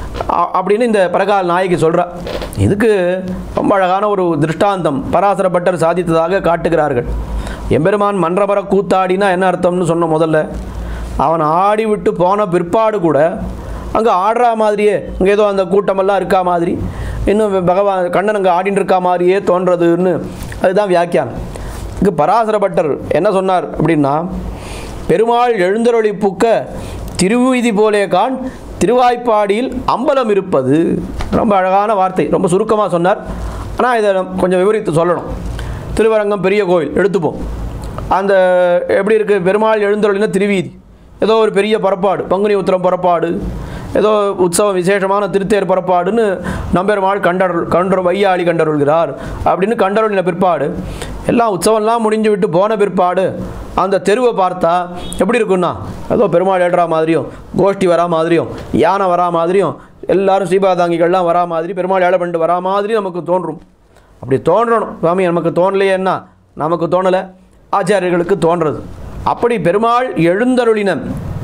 அ- அப்படின்னு இந்த பரகால் நாயகி சொல்கிறா இதுக்கு ரொம்ப அழகான ஒரு திருஷ்டாந்தம் பராசர பட்டர் சாதித்ததாக காட்டுகிறார்கள் எம்பெருமான் மன்றமர கூத்தாடினா என்ன அர்த்தம்னு சொன்ன முதல்ல அவன் ஆடி விட்டு போன பிற்பாடு கூட அங்கே ஆடுற மாதிரியே அங்கே ஏதோ அந்த கூட்டமெல்லாம் இருக்கா மாதிரி இன்னும் பகவான் கண்ணன் அங்கே ஆடின்னு இருக்கா மாதிரியே தோன்றதுன்னு அதுதான் வியாக்கியானம் இங்கே பராசர பட்டர் என்ன சொன்னார் அப்படின்னா பெருமாள் எழுந்தருளி புக்க திருவீதி போலே காண் திருவாய்ப்பாடியில் அம்பலம் இருப்பது ரொம்ப அழகான வார்த்தை ரொம்ப சுருக்கமாக சொன்னார் ஆனால் இதை நம்ம கொஞ்சம் விவரித்து சொல்லணும் திருவரங்கம் பெரிய கோயில் எடுத்துப்போம் அந்த எப்படி இருக்குது பெருமாள் எழுந்தருளின திருவீதி ஏதோ ஒரு பெரிய புறப்பாடு பங்குனி உத்திரம் புறப்பாடு ஏதோ உற்சவம் விசேஷமான திருத்தேர் புறப்பாடுன்னு நம்பெருமாள் கண்டருள் கண்டர் வையாளி கண்டருள்கிறார் அப்படின்னு கண்டருளின பிற்பாடு எல்லாம் உற்சவம்லாம் முடிஞ்சு விட்டு போன பிற்பாடு அந்த தெருவை பார்த்தா எப்படி இருக்குன்னா ஏதோ பெருமாள் ஏடுறா மாதிரியும் கோஷ்டி வரா மாதிரியும் யானை வரா மாதிரியும் எல்லாரும் சீபாதாங்கிகள்லாம் வரா மாதிரி பெருமாள் ஏழை பண்ணிட்டு வரா மாதிரி நமக்கு தோன்றும் அப்படி தோன்றணும் சுவாமி நமக்கு தோணலையேன்னா நமக்கு தோணலை ஆச்சாரியர்களுக்கு தோன்றது அப்படி பெருமாள் எழுந்தருளினன்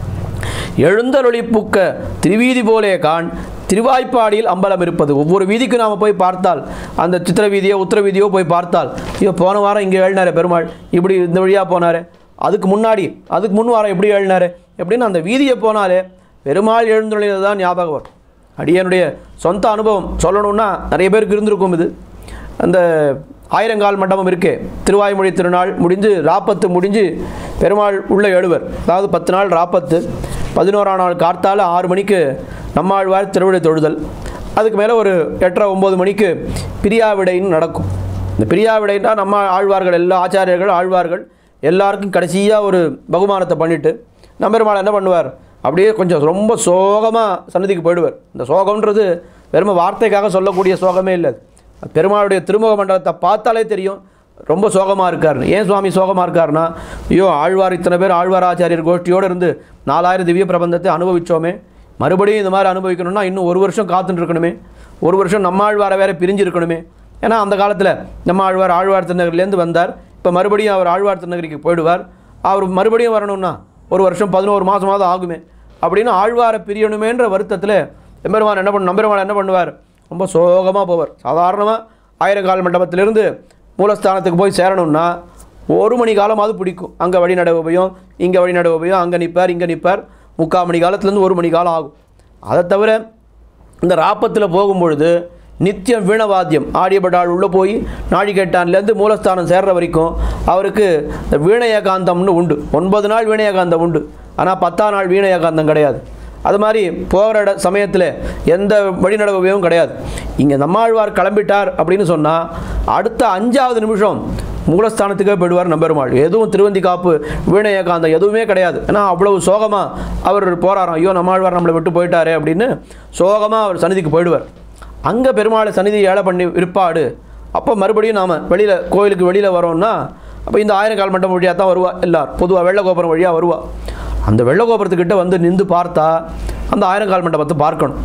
எழுந்தருளி புக்க திருவீதி போலே காண் திருவாய்ப்பாடியில் அம்பலம் இருப்பது ஒவ்வொரு வீதிக்கும் நாம் போய் பார்த்தால் அந்த சித்திர வீதியோ உத்தர வீதியோ போய் பார்த்தால் ஐயோ போன வாரம் இங்கே எழுனாரே பெருமாள் இப்படி இந்த வழியாக போனாரே அதுக்கு முன்னாடி அதுக்கு முன் வாரம் எப்படி எழுனாரே எப்படின்னு அந்த வீதியை போனாலே பெருமாள் எழுந்துள்ளது தான் ஞாபகம் வரும் அடியனுடைய சொந்த அனுபவம் சொல்லணும்னா நிறைய பேருக்கு இருந்திருக்கும் இது அந்த ஆயிரங்கால் மண்டபம் இருக்கே திருவாய்மொழி திருநாள் முடிஞ்சு ராப்பத்து முடிஞ்சு பெருமாள் உள்ள எழுவர் அதாவது பத்து நாள் ராப்பத்து பதினோராம் நாள் கார்த்தால ஆறு மணிக்கு நம்மாழ்வார் திருவிழை தொழுதல் அதுக்கு மேலே ஒரு எட்டரை ஒம்பது மணிக்கு பிரியாவிடைன்னு நடக்கும் இந்த பிரியாவிடைன்னா நம்ம ஆழ்வார்கள் எல்லா ஆச்சாரியர்கள் ஆழ்வார்கள் எல்லாருக்கும் கடைசியாக ஒரு பகுமானத்தை பண்ணிவிட்டு நம்பெருமாள் என்ன பண்ணுவார் அப்படியே கொஞ்சம் ரொம்ப சோகமாக சன்னதிக்கு போயிடுவார் இந்த சோகம்ன்றது வெறும் வார்த்தைக்காக சொல்லக்கூடிய சோகமே இல்லை அது. பெருமாளுடைய திருமுக மண்டலத்தை பார்த்தாலே தெரியும் ரொம்ப சோகமாக இருக்காருன்னு ஏன் சுவாமி சோகமாக இருக்காருன்னா ஐயோ ஆழ்வார் இத்தனை பேர் ஆழ்வார் ஆச்சாரியர் கோஷ்டியோடு இருந்து நாலாயிரம் திவ்ய பிரபந்தத்தை அனுபவிச்சோமே மறுபடியும் இந்த மாதிரி அனுபவிக்கணும்னா இன்னும் ஒரு வருஷம் காத்துட்டு இருக்கணுமே ஒரு வருஷம் நம்ம ஆழ்வாரை வேற பிரிஞ்சு இருக்கணுமே ஏன்னா அந்த காலத்தில் நம்ம ஆழ்வார் ஆழ்வார் திருநகர்லேருந்து வந்தார் இப்போ மறுபடியும் அவர் ஆழ்வார் திருநகரிக்கு போயிடுவார் அவர் மறுபடியும் வரணும்னா ஒரு வருஷம் பதினோரு மாதமாவது ஆகுமே அப்படின்னு ஆழ்வாரை பிரியணுமேன்ற வருத்தத்தில் எம்பெருமான் என்ன பண்ண நம்பெருமான் என்ன பண்ணுவார் ரொம்ப சோகமாக போவார் சாதாரணமாக ஆயிரக்கால் மண்டபத்திலிருந்து மூலஸ்தானத்துக்கு போய் சேரணும்னா ஒரு மணி காலமாவது பிடிக்கும் அங்கே வழிநடை உபயம் இங்கே வழிநடை உபயம் அங்கே நிற்பார் இங்கே நிற்பார் முக்கால் மணி காலத்துலேருந்து ஒரு மணி காலம் ஆகும் அதை தவிர இந்த ராப்பத்தில் போகும்பொழுது நித்தியம் வீணவாத்தியம் ஆடியபடாள் உள்ளே போய் நாழிகேட்டான்லேருந்து மூலஸ்தானம் சேர்ற வரைக்கும் அவருக்கு இந்த வீண ஏகாந்தம்னு உண்டு ஒன்பது நாள் வீண ஏகாந்தம் உண்டு ஆனால் பத்தாம் நாள் வீண ஏகாந்தம் கிடையாது அது மாதிரி போகிற இட சமயத்தில் எந்த வழிநடவையும் கிடையாது இங்கே நம்மாழ்வார் கிளம்பிட்டார் அப்படின்னு சொன்னால் அடுத்த அஞ்சாவது நிமிஷம் மூலஸ்தானத்துக்கே போயிடுவார் நம்பெருமாள் எதுவும் திருவந்தி காப்பு வீண ஏகாந்தம் எதுவுமே கிடையாது ஏன்னா அவ்வளவு சோகமாக அவர் போகிறாராம் ஐயோ நம்மாழ்வார் நம்மளை விட்டு போயிட்டாரே அப்படின்னு சோகமாக அவர் சந்நிதிக்கு போயிடுவார் அங்கே பெருமாளை சந்நிதி ஏழை பண்ணி இருப்பாடு அப்போ மறுபடியும் நாம் வெளியில் கோயிலுக்கு வெளியில் வரோம்னா அப்போ இந்த ஆயிரக்கால் மண்டபம் வழியாக தான் வருவா எல்லார் பொதுவாக வெள்ளகோபுரம் வழியாக வருவா அந்த வெள்ளகோபுரத்துக்கிட்ட வந்து நின்று பார்த்தா அந்த ஆயிரங்கால் மண்டபத்தை பார்க்கணும்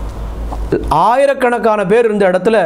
ஆயிரக்கணக்கான பேர் இருந்த இடத்துல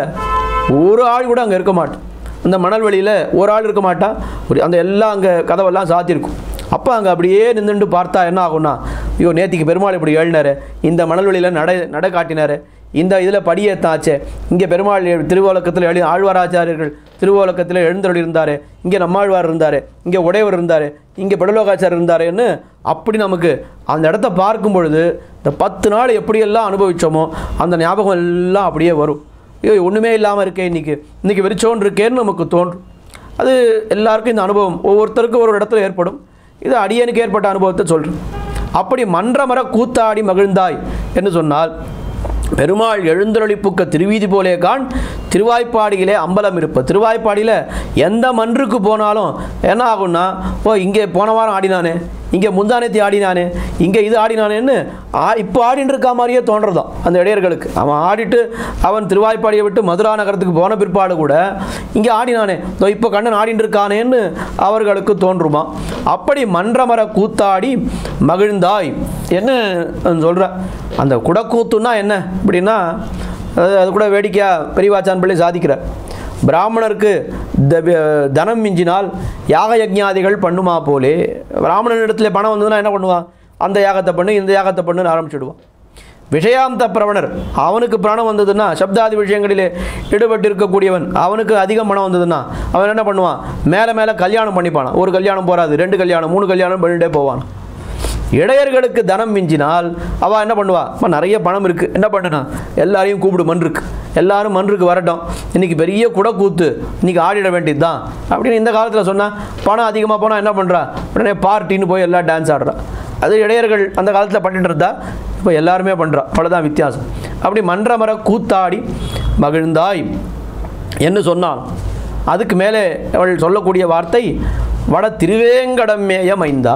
ஒரு ஆள் கூட அங்கே இருக்க மாட்டான் அந்த மணல் வெளியில் ஒரு ஆள் இருக்க மாட்டான் ஒரு அந்த எல்லாம் அங்கே கதவெல்லாம் சாத்தியிருக்கும் அப்போ அங்கே அப்படியே நின்றுட்டு பார்த்தா என்ன ஆகும்னா ஐயோ நேத்திக்கு பெருமாள் இப்படி எழுனாரு இந்த மணல் வெளியில் நட நட காட்டினாரு இந்த இதில் படியேத்தாச்சே இங்கே பெருமாள் திருவோலக்கத்தில் எழு ஆழ்வாராச்சாரியர்கள் திருவோலக்கத்தில் எழுந்தருள் இருந்தார் இங்கே நம்மாழ்வார் இருந்தார் இங்கே உடையவர் இருந்தார் இங்கே பெடலோகாச்சாரியர் இருந்தாருன்னு அப்படி நமக்கு அந்த இடத்த பார்க்கும் பொழுது இந்த பத்து நாள் எப்படியெல்லாம் அனுபவித்தோமோ அந்த ஞாபகம் எல்லாம் அப்படியே வரும் ஐயோ ஒன்றுமே இல்லாமல் இருக்கே இன்றைக்கி இன்றைக்கி வெறிச்சோன் இருக்கேன்னு நமக்கு தோன்றும் அது எல்லாருக்கும் இந்த அனுபவம் ஒவ்வொருத்தருக்கும் ஒரு இடத்துல ஏற்படும் இது அடியனுக்கு ஏற்பட்ட அனுபவத்தை சொல்கிறேன் அப்படி மன்றமர கூத்தாடி மகிழ்ந்தாய் என்று சொன்னால் பெருமாள் எழுந்தருளிப்புக்க திருவீதி போலே காண் திருவாய்ப்பாடியிலே அம்பலம் இருப்ப திருவாய்ப்பாடியில் எந்த மன்றுக்கு போனாலும் என்ன ஆகும்னா ஓ இங்கே போன வாரம் ஆடினானே இங்கே முந்தானத்தி ஆடினானே இங்கே இது ஆடினானேன்னு ஆ இப்போ ஆடின்னு இருக்கா மாதிரியே தோன்றதாம் அந்த இடையர்களுக்கு அவன் ஆடிட்டு அவன் திருவாய்ப்பாடியை விட்டு மதுரா நகரத்துக்கு போன பிற்பாடு கூட இங்கே ஆடினானே இதோ இப்போ கண்ணன் ஆடின்னு இருக்கானேன்னு அவர்களுக்கு தோன்றுமா அப்படி மன்றமர கூத்தாடி மகிழ்ந்தாய் என்ன சொல்கிற அந்த குடக்கூத்துன்னா என்ன அப்படின்னா அது அது கூட வேடிக்கையாக பெரியவாச்சான் பிள்ளை சாதிக்கிறார் பிராமணருக்கு த- தனம் மிஞ்சினால் யாக யஜ்ஞாதிகள் பண்ணுமா போலே பிராமணன் இடத்துல பணம் வந்ததுன்னா என்ன பண்ணுவான் அந்த யாகத்தை பண்ணு இந்த யாகத்தை பண்ணுன்னு ஆரம்பிச்சிடுவான் விஷயாந்த பிரவணர் அவனுக்கு பிராணம் வந்ததுன்னா சப்தாதி விஷயங்களிலே ஈடுபட்டு இருக்கக்கூடியவன் அவனுக்கு அதிகம் பணம் வந்ததுன்னா அவன் என்ன பண்ணுவான் மேலே மேலே கல்யாணம் பண்ணிப்பானான் ஒரு கல்யாணம் போகாது ரெண்டு கல்யாணம் மூணு கல்யாணம் பண்ணிட்டே போவான் இடையர்களுக்கு தனம் மிஞ்சினால் அவள் என்ன பண்ணுவா அம்மா நிறைய பணம் இருக்குது என்ன பண்ணனா எல்லாரையும் கூப்பிடு மன்றுக்கு எல்லாரும் மன்றுக்கு வரட்டும் இன்றைக்கி பெரிய குடக்கூத்து இன்றைக்கி ஆடிட வேண்டியது தான் அப்படின்னு இந்த காலத்தில் சொன்னால் பணம் அதிகமாக போனால் என்ன பண்ணுறா உடனே பார்ட்டின்னு போய் எல்லாம் டான்ஸ் ஆடுறா அது இடையர்கள் அந்த காலத்தில் பண்ணிட்டு இருந்தா இப்போ எல்லாருமே பண்ணுறா அவ்வளோதான் வித்தியாசம் அப்படி மன்றமர கூத்தாடி மகிழ்ந்தாய் என்று சொன்னான் அதுக்கு மேலே அவள் சொல்லக்கூடிய வார்த்தை வட திருவேங்கடமேய மைந்தா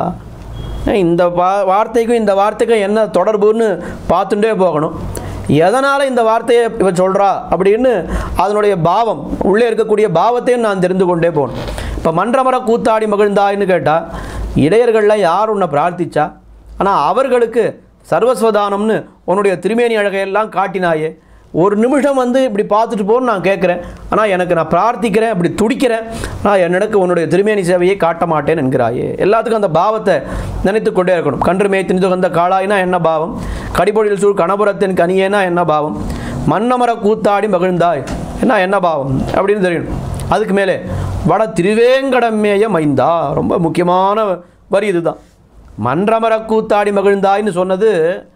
இந்த வா வார்த்தைக்கும் இந்த வார்த்தைக்கும் என்ன தொடர்புன்னு பார்த்துட்டே போகணும் எதனால் இந்த வார்த்தையை இவ சொல்கிறா அப்படின்னு அதனுடைய பாவம் உள்ளே இருக்கக்கூடிய பாவத்தையும் நான் தெரிந்து கொண்டே போகணும் இப்போ மன்றமர கூத்தாடி மகிழ்ந்தாய்ன்னு கேட்டால் இடையர்கள்லாம் யார் உன்னை பிரார்த்திச்சா ஆனால் அவர்களுக்கு சர்வஸ்வதானம்னு உன்னுடைய திருமேனி அழகையெல்லாம் காட்டினாயே ஒரு நிமிஷம் வந்து இப்படி பார்த்துட்டு போன்னு நான் கேட்குறேன் ஆனால் எனக்கு நான் பிரார்த்திக்கிறேன் இப்படி துடிக்கிறேன் ஆனால் என்னடக்கு உன்னுடைய திருமேனி சேவையை காட்ட மாட்டேன் என்கிறாயே எல்லாத்துக்கும் அந்த பாவத்தை நினைத்து கொண்டே இருக்கணும் கன்று மேய்த்தினிது வந்த காளாயினா என்ன பாவம் கடிபொழில் சூழ் கணபுரத்தின் கனியேனா என்ன பாவம் மன்னமர கூத்தாடி மகிழ்ந்தாய் என்ன என்ன பாவம் அப்படின்னு தெரியணும் அதுக்கு மேலே வட திருவேங்கடமேய மைந்தா ரொம்ப முக்கியமான வரி இதுதான் மன்றமர கூத்தாடி மகிழ்ந்தாய்ன்னு சொன்னது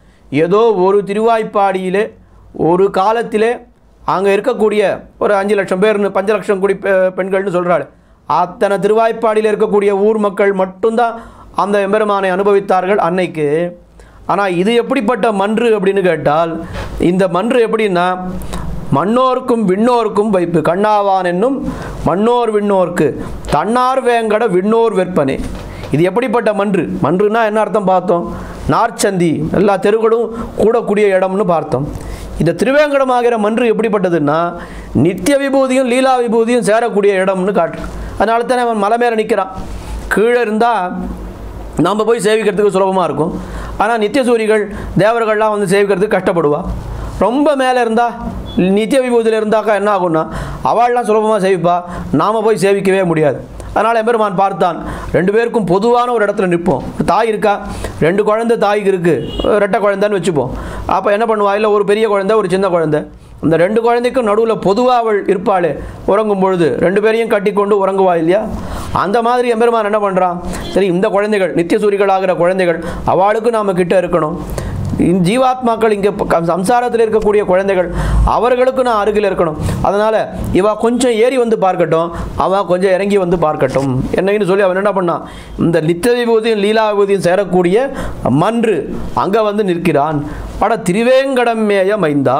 ஏதோ ஒரு திருவாய்ப்பாடியிலே ஒரு காலத்திலே அங்கே இருக்கக்கூடிய ஒரு அஞ்சு லட்சம் பேர்னு பஞ்ச லட்சம் குடி பெ- பெண்கள்னு சொல்கிறாள் அத்தனை திருவாய்ப்பாடியில் இருக்கக்கூடிய ஊர் மக்கள் மட்டும்தான் அந்த எம்பெருமானை அனுபவித்தார்கள் அன்னைக்கு ஆனால் இது எப்படிப்பட்ட மன்று அப்படின்னு கேட்டால் இந்த மன்று எப்படின்னா மண்ணோர்க்கும் விண்ணோர்க்கும் வைப்பு கண்ணாவான் என்னும் மண்ணோர் விண்ணோர்க்கு தன்னார் வேங்கட விண்ணோர் வெற்பனே இது எப்படிப்பட்ட மன்று மன்றுனா என்ன அர்த்தம் பார்த்தோம் நார்ச்சந்தி எல்லா தெருக்களும் கூடக்கூடிய இடம்னு பார்த்தோம் இந்த திருவேங்கடமாகிற மன்று எப்படிப்பட்டதுன்னா நித்திய விபூதியும் லீலா விபூதியும் சேரக்கூடிய இடம்னு காட்டு அதனால தானே அவன் மலை மேலே நிற்கிறான் கீழே இருந்தால் நம்ம போய் சேவிக்கிறதுக்கு சுலபமாக இருக்கும் ஆனால் நித்தியசூரிகள் தேவர்கள்லாம் வந்து சேவிக்கிறதுக்கு கஷ்டப்படுவா ரொம்ப மேலே இருந்தால் நித்திய விபூதியில் இருந்தாக்கா என்ன ஆகும்னா அவள்லாம் சுலபமாக சேவிப்பா நாம் போய் சேவிக்கவே முடியாது அதனால் எம்பெருமான் பார்த்தான் ரெண்டு பேருக்கும் பொதுவான ஒரு இடத்துல நிற்போம் தாய் இருக்கா ரெண்டு குழந்தை தாய்க்கு இருக்குது ரெட்டை குழந்தைன்னு வச்சுப்போம் அப்போ என்ன பண்ணுவா இல்லை ஒரு பெரிய குழந்தை ஒரு சின்ன குழந்தை அந்த ரெண்டு குழந்தைக்கும் நடுவில் பொதுவாக அவள் இருப்பாளே உறங்கும் பொழுது ரெண்டு பேரையும் கட்டிக்கொண்டு உறங்குவா இல்லையா அந்த மாதிரி எம்பெருமான் என்ன பண்ணுறான் சரி இந்த குழந்தைகள் நித்திய சூரிகளாகிற குழந்தைகள் அவளுக்கு நாம் கிட்ட இருக்கணும் இந்த ஜீவாத்மாக்கள் இங்கே சம்சாரத்தில் இருக்கக்கூடிய குழந்தைகள் அவர்களுக்கு நான் அருகில் இருக்கணும் அதனால் இவ கொஞ்சம் ஏறி வந்து பார்க்கட்டும் அவ கொஞ்சம் இறங்கி வந்து பார்க்கட்டும் என்னன்னு சொல்லி அவன் என்ன பண்ணான் இந்த நித்திய விபூதியும் லீலா விபூதியும் சேரக்கூடிய மன்று அங்கே வந்து நிற்கிறான் பட திருவேங்கடம் மேய மைந்தா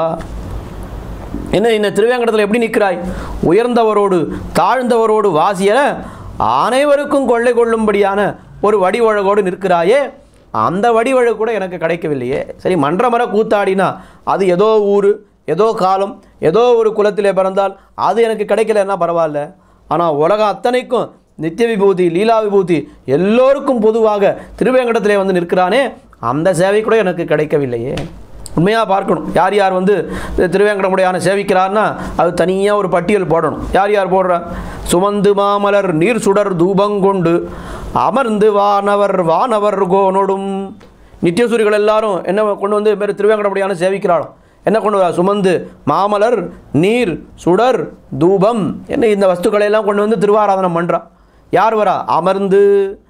என்ன இந்த திருவேங்கடத்தில் எப்படி நிற்கிறாய் உயர்ந்தவரோடு தாழ்ந்தவரோடு வாசியர அனைவருக்கும் கொள்ளை கொள்ளும்படியான ஒரு வடிவழகோடு நிற்கிறாயே அந்த வடிவழகு கூட எனக்கு கிடைக்கவில்லையே சரி மன்றமர கூத்தாடினா அது ஏதோ ஊர் ஏதோ காலம் ஏதோ ஒரு குலத்திலே பிறந்தால் அது எனக்கு கிடைக்கலன்னா பரவாயில்ல ஆனால் உலகம் அத்தனைக்கும் நித்திய விபூதி லீலா விபூதி எல்லோருக்கும் பொதுவாக திருவேங்கடத்திலே வந்து நிற்கிறானே அந்த சேவை கூட எனக்கு கிடைக்கவில்லையே உண்மையாக பார்க்கணும் யார் யார் வந்து திருவேங்கடமுடையான சேவிக்கிறார்னா அது தனியாக ஒரு பட்டியல் போடணும் யார் யார் போடுறா சுமந்து மாமலர் நீர் சுடர் தூபங்கொண்டு அமர்ந்து வானவர் வானவர் கோனொடும் நித்தியசூரிகள் எல்லாரும் என்ன கொண்டு வந்து பேர் திருவேங்கடமுடையான சேவிக்கிறாளாம் என்ன கொண்டு வரா சுமந்து மாமலர் நீர் சுடர் தூபம் என்ன இந்த வஸ்துக்களை எல்லாம் கொண்டு வந்து திருவாராதனம் பண்ணுறா யார் வரா அமர்ந்து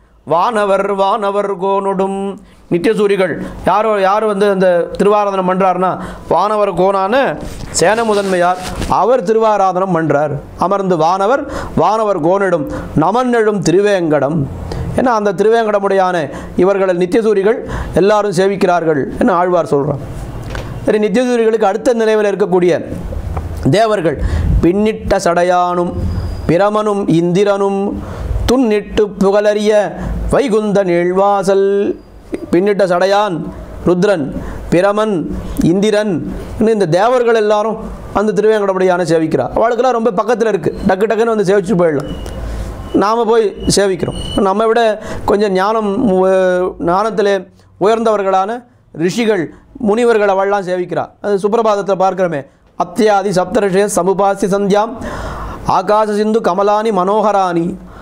வானவர் வானவர் கோனொடும் நித்தியசூரிகள் யாரோ யார் வந்து அந்த திருவாராதனம் பண்ணுறாருன்னா வானவர் கோனான சேன முதன்மையார் அவர் திருவாராதனம் பண்ணுறார் அமர்ந்து வானவர் வானவர் கோனிடும் நமன்னெழும் திருவேங்கடம் ஏன்னா அந்த திருவேங்கடமுடையான இவர்கள் நித்தியசூரிகள் எல்லாரும் சேவிக்கிறார்கள் என்று ஆழ்வார் சொல்கிறார் சரி நித்தியசூரிகளுக்கு அடுத்த நிலைவில் இருக்கக்கூடிய தேவர்கள் பின்னிட்ட சடையானும் பிரமனும் இந்திரனும் துன்னிட்டு புகழறிய வைகுந்த நீழ்வாசல் பின்னிட்ட சடையான் ருத்ரன் பிரமன் இந்திரன் இன்னும் இந்த தேவர்கள் எல்லாரும் அந்த திருவேங்கடமுடியான சேவிக்கிறா அவளுக்கெல்லாம் ரொம்ப பக்கத்தில் இருக்குது டக்கு டக்குன்னு வந்து சேவிச்சுட்டு போயிடலாம் நாம் போய் சேவிக்கிறோம் நம்ம விட கொஞ்சம் ஞானம் உ- ஞானத்திலே உயர்ந்தவர்களான ரிஷிகள் முனிவர்கள் அவள்லாம் சேவிக்கிறா அது சுப்பிரபாதத்தில் பார்க்கிறோமே அத்தியாதி சப்தரிஷய சமுபாசி சந்தியாம் ஆகாச சிந்து கமலானி மனோகராணி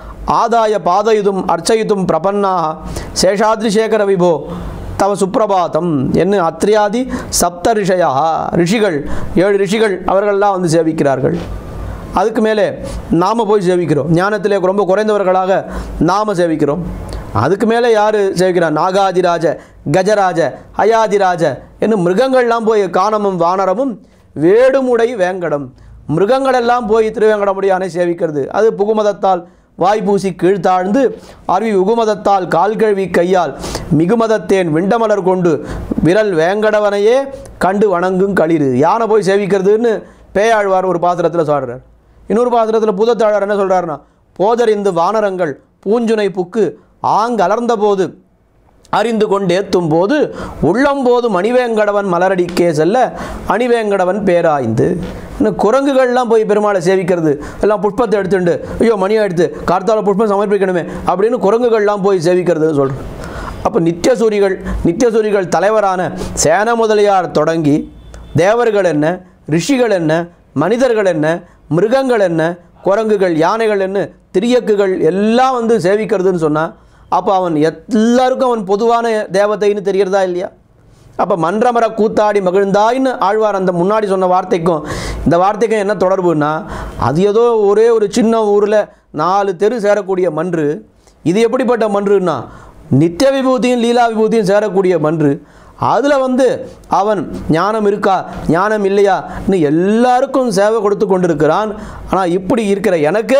ஆதாய பாதயுதும் அர்ச்சயித்தும் பிரபன்னாக சேஷாத்ரிசேகர விபோ தவ சுப்பிரபாதம் என்ன அத்ரியாதி சப்த ரிஷயா ரிஷிகள் ஏழு ரிஷிகள் அவர்கள்லாம் வந்து சேவிக்கிறார்கள் அதுக்கு மேலே நாம் போய் சேவிக்கிறோம் ஞானத்திலே ரொம்ப குறைந்தவர்களாக நாம் சேவிக்கிறோம் அதுக்கு மேலே யார் சேவிக்கிறா நாகாதிராஜ கஜராஜ ஹயாதிராஜ என்னும் மிருகங்கள்லாம் போய் காணமும் வானரமும் வேடுமுடை வேங்கடம் மிருகங்களெல்லாம் போய் திருவேங்கடமுடியானை சேவிக்கிறது அது புகுமதத்தால் வாய்ப்பூசி கீழ்த்தாழ்ந்து அருவி உகுமதத்தால் கால் கழுவி கையால் மிகுமதத்தேன் விண்டமலர் கொண்டு விரல் வேங்கடவனையே கண்டு வணங்கும் களிறு யானை போய் சேவிக்கிறதுன்னு பேயாழ்வார் ஒரு பாத்திரத்தில் சொல்கிறார் இன்னொரு பாத்திரத்தில் பூதத்தாழ்வார் என்ன சொல்கிறாருன்னா போதறிந்து வானரங்கள் பூஞ்சுனை புக்கு ஆங்கலர்ந்த போது அறிந்து கொண்டேத்தும் போது உள்ளம்போது மணிவேங்கடவன் மலரடிக்கே செல்ல அணிவேங்கடவன் பேராய்ந்து இன்னும் குரங்குகள்லாம் போய் பெருமாளை சேவிக்கிறது எல்லாம் புஷ்பத்தை எடுத்துட்டு ஐயோ மணியை எடுத்து கார்த்தால புஷ்பம் சமர்ப்பிக்கணுமே அப்படின்னு குரங்குகள்லாம் போய் சேவிக்கிறதுன்னு சொல்கிறேன் அப்போ நித்தியசூரிகள் நித்தியசூரிகள் தலைவரான சேன முதலியார் தொடங்கி தேவர்கள் என்ன ரிஷிகள் என்ன மனிதர்கள் என்ன மிருகங்கள் என்ன குரங்குகள் யானைகள் என்ன திரியக்குகள் எல்லாம் வந்து சேவிக்கிறதுன்னு சொன்னால் அப்போ அவன் எல்லாருக்கும் அவன் பொதுவான தேவதைன்னு தெரியறதா இல்லையா அப்போ மன்றமர கூத்தாடி மகிழ்ந்தாயின்னு ஆழ்வார் அந்த முன்னாடி சொன்ன வார்த்தைக்கும் இந்த வார்த்தைக்கும் என்ன தொடர்புன்னா அது ஏதோ ஒரே ஒரு சின்ன ஊரில் நாலு தெரு சேரக்கூடிய மன்று இது எப்படிப்பட்ட மன்றுன்னா நித்திய விபூதியும் லீலா விபூதியும் சேரக்கூடிய மன்று அதில் வந்து அவன் ஞானம் இருக்கா ஞானம் இல்லையான்னு எல்லாருக்கும் சேவை கொடுத்து கொண்டிருக்கிறான் ஆனால் இப்படி இருக்கிற எனக்கு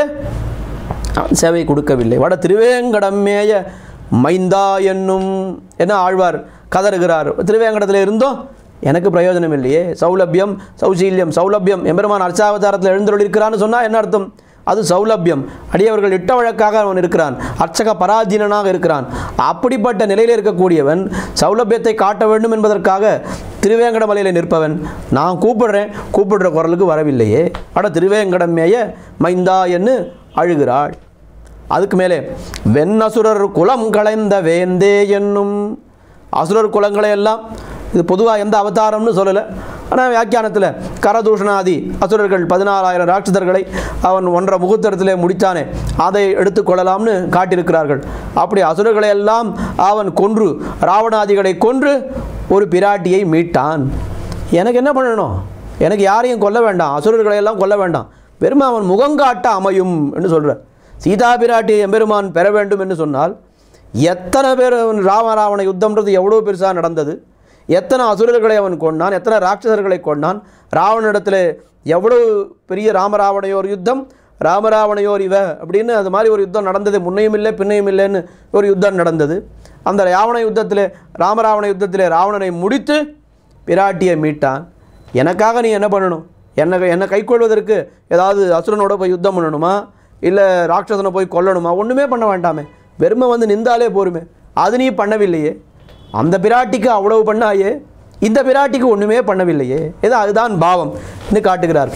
அவன் சேவை கொடுக்கவில்லை வட திருவேங்கடமேய மைந்தா என்னும் என்ன ஆழ்வார் கதறுகிறார் திருவேங்கடத்தில் இருந்தோம் எனக்கு பிரயோஜனம் இல்லையே சௌலபியம் சௌசீல்யம் சௌலபியம் எம்பெருமான் அர்ச்சாவதாரத்தில் எழுந்தருளிருக்கிறான்னு சொன்னால் என்ன அர்த்தம் அது சௌலபியம் அடியவர்கள் இட்ட வழக்காக அவன் இருக்கிறான் அர்ச்சக பராதீனனாக இருக்கிறான் அப்படிப்பட்ட நிலையில் இருக்கக்கூடியவன் சௌலபியத்தை காட்ட வேண்டும் என்பதற்காக திருவேங்கடமலையில் நிற்பவன் நான் கூப்பிடுறேன் கூப்பிடுற குரலுக்கு வரவில்லையே அட திருவேங்கடமேய மைந்தா என்று அழுகிறாள் அதுக்கு மேலே வெண்ணசுரர் குலம் களைந்த வேந்தே என்னும் அசுரர் குலங்களை எல்லாம் இது பொதுவாக எந்த அவதாரம்னு சொல்லலை ஆனால் வியாக்கியானத்தில் கரதூஷணாதி அசுரர்கள் பதினாலாயிரம் ராட்சதர்களை அவன் ஒன்றரை முகூர்த்தத்திலே முடித்தானே அதை எடுத்துக்கொள்ளலாம்னு காட்டியிருக்கிறார்கள் அப்படி அசுரர்களை எல்லாம் அவன் கொன்று ராவணாதிகளை கொன்று ஒரு பிராட்டியை மீட்டான் எனக்கு என்ன பண்ணணும் எனக்கு யாரையும் கொல்ல வேண்டாம் அசுரர்களை எல்லாம் கொல்ல வேண்டாம் வெறும் அவன் முகங்காட்ட அமையும் என்று சொல்கிறார் சீதா பிராட்டி எம்பெருமான் பெற வேண்டும் என்று சொன்னால் எத்தனை பேர் அவன் ராமராவண யுத்தம்ன்றது எவ்வளோ பெருசாக நடந்தது எத்தனை அசுரர்களை அவன் கொண்டான் எத்தனை ராட்சசர்களை கொண்டான் ராவணிடத்தில் எவ்வளவு பெரிய ராமராவணையோர் யுத்தம் ராமராவணையோர் இவ அப்படின்னு அது மாதிரி ஒரு யுத்தம் நடந்தது முன்னையும் இல்லை பின்னையும் இல்லைன்னு ஒரு யுத்தம் நடந்தது அந்த ராவண யுத்தத்தில் ராமராவண யுத்தத்தில் ராவணனை முடித்து பிராட்டியை மீட்டான் எனக்காக நீ என்ன பண்ணணும் என்னை என்னை கைக்கொள்வதற்கு ஏதாவது அசுரனோட போய் யுத்தம் பண்ணணுமா இல்லை ராட்சசனை போய் கொல்லணுமா ஒன்றுமே பண்ண வேண்டாமே வெறுமை வந்து நின்றாலே போருமே அது நீ பண்ணவில்லையே அந்த பிராட்டிக்கு அவ்வளவு பண்ணாயே இந்த பிராட்டிக்கு ஒன்றுமே பண்ணவில்லையே ஏதோ அதுதான் பாவம் என்று காட்டுகிறார்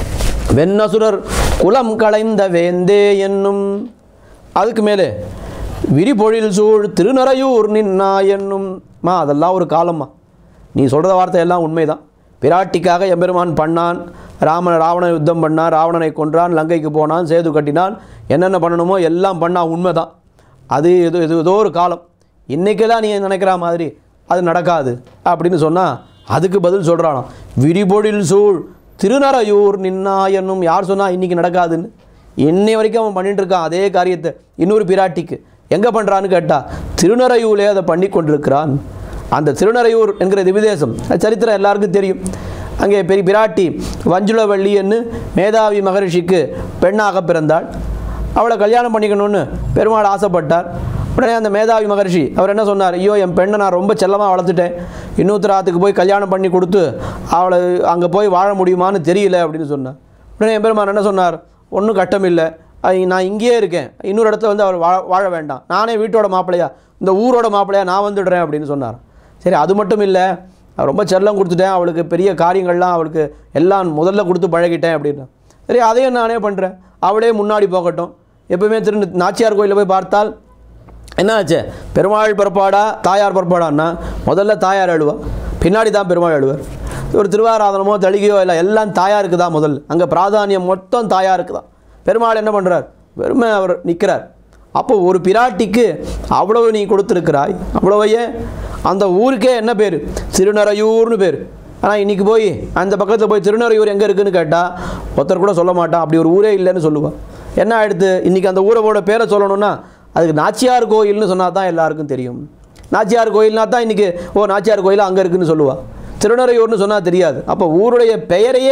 வெண்ணசுரர் குலம் களைந்த வேந்தே என்னும் அதுக்கு மேலே விரிபொழில் சூழ் திருநறையூர் நின்னா என்னும் மா அதெல்லாம் ஒரு காலம்மா நீ சொல்கிற வார்த்தை எல்லாம் உண்மைதான் பிராட்டிக்காக எம்பெருமான் பண்ணான் ராமன் ராவண யுத்தம் பண்ணான் ராவணனை கொன்றான் லங்கைக்கு போனான் சேது கட்டினான் என்னென்ன பண்ணணுமோ எல்லாம் பண்ணான் உண்மைதான் அது எது இது ஏதோ ஒரு காலம் இன்றைக்கெல்லாம் நீ நினைக்கிற மாதிரி அது நடக்காது அப்படின்னு சொன்னால் அதுக்கு பதில் சொல்கிறானாம் விரிபொழில் சூழ் திருநறையூர் நின்னா என்னும் யார் சொன்னால் இன்றைக்கி நடக்காதுன்னு இன்னை வரைக்கும் அவன் பண்ணிட்டு இருக்கான் அதே காரியத்தை இன்னொரு பிராட்டிக்கு எங்கே பண்ணுறான்னு கேட்டால் திருநறையூரே அதை பண்ணி கொண்டிருக்கிறான் அந்த திருநறையூர் என்கிற திவிதேசம் அது சரித்திரம் எல்லாருக்கும் தெரியும் அங்கே பெரிய பிராட்டி வஞ்சுளவள்ளி என்று மேதாவி மகரிஷிக்கு பெண்ணாக பிறந்தாள் அவளை கல்யாணம் பண்ணிக்கணும்னு பெருமாள் ஆசைப்பட்டார் உடனே அந்த மேதாவி மகரிஷி அவர் என்ன சொன்னார் ஐயோ என் பெண்ணை நான் ரொம்ப செல்லமாக வளர்த்துட்டேன் இன்னொருத்தராத்துக்கு போய் கல்யாணம் பண்ணி கொடுத்து அவளை அங்கே போய் வாழ முடியுமான்னு தெரியல அப்படின்னு சொன்னார் உடனே என் பெருமான் என்ன சொன்னார் ஒன்றும் கஷ்டம் இல்லை ஐ- நான் இங்கேயே இருக்கேன் இன்னொரு இடத்துல வந்து அவள் வாழ வாழ வேண்டாம் நானே வீட்டோட மாப்பிள்ளையா இந்த ஊரோட மாப்பிள்ளையா நான் வந்துடுறேன் அப்படின்னு சொன்னார் சரி அது மட்டும் இல்லை நான் ரொம்ப செல்லம் கொடுத்துட்டேன் அவளுக்கு பெரிய காரியங்கள்லாம் அவளுக்கு எல்லாம் முதல்ல கொடுத்து பழகிட்டேன் அப்படின்னு சரி அதையும் நானே பண்ணுறேன் அவளே முன்னாடி போகட்டும் எப்பவுமே திரு நாச்சியார் கோயிலில் போய் பார்த்தால் என்ன ஆச்சு பெருமாள் பிறப்பாடா தாயார் பிறப்பாடான்னா முதல்ல தாயார் அழுவா பின்னாடி தான் பெருமாள் அழுவார் ஒரு திருவாராதனமோ தளிகையோ இல்லை எல்லாம் தாயாருக்கு தான் முதல்ல அங்கே பிராதானியம் மொத்தம் தாயாருக்கு தான் பெருமாள் என்ன பண்ணுறார் வெறுமை அவர் நிற்கிறார் அப்போ ஒரு பிராட்டிக்கு அவ்வளவு நீ கொடுத்துருக்கிறாய் அவ்வளவையே அந்த ஊருக்கே என்ன பேர் திருநறையூர்னு பேர் ஆனால் இன்றைக்கி போய் அந்த பக்கத்தில் போய் திருநறையூர் எங்கே இருக்குன்னு கேட்டால் ஒருத்தர் கூட சொல்ல மாட்டான் அப்படி ஒரு ஊரே இல்லைன்னு சொல்லுவான் என்ன ஆயிடுத்து இன்றைக்கி அந்த ஊரோட பேரை சொல்லணும்னா அதுக்கு நாச்சியார் கோயில்னு சொன்னால் தான் எல்லாருக்கும் தெரியும் நாச்சியார் கோயில்னா தான் இன்றைக்கி ஓ நாச்சியார் கோயில் அங்கே இருக்குன்னு சொல்லுவாள் திருநறையூர்னு சொன்னால் தெரியாது அப்போ ஊருடைய பெயரையே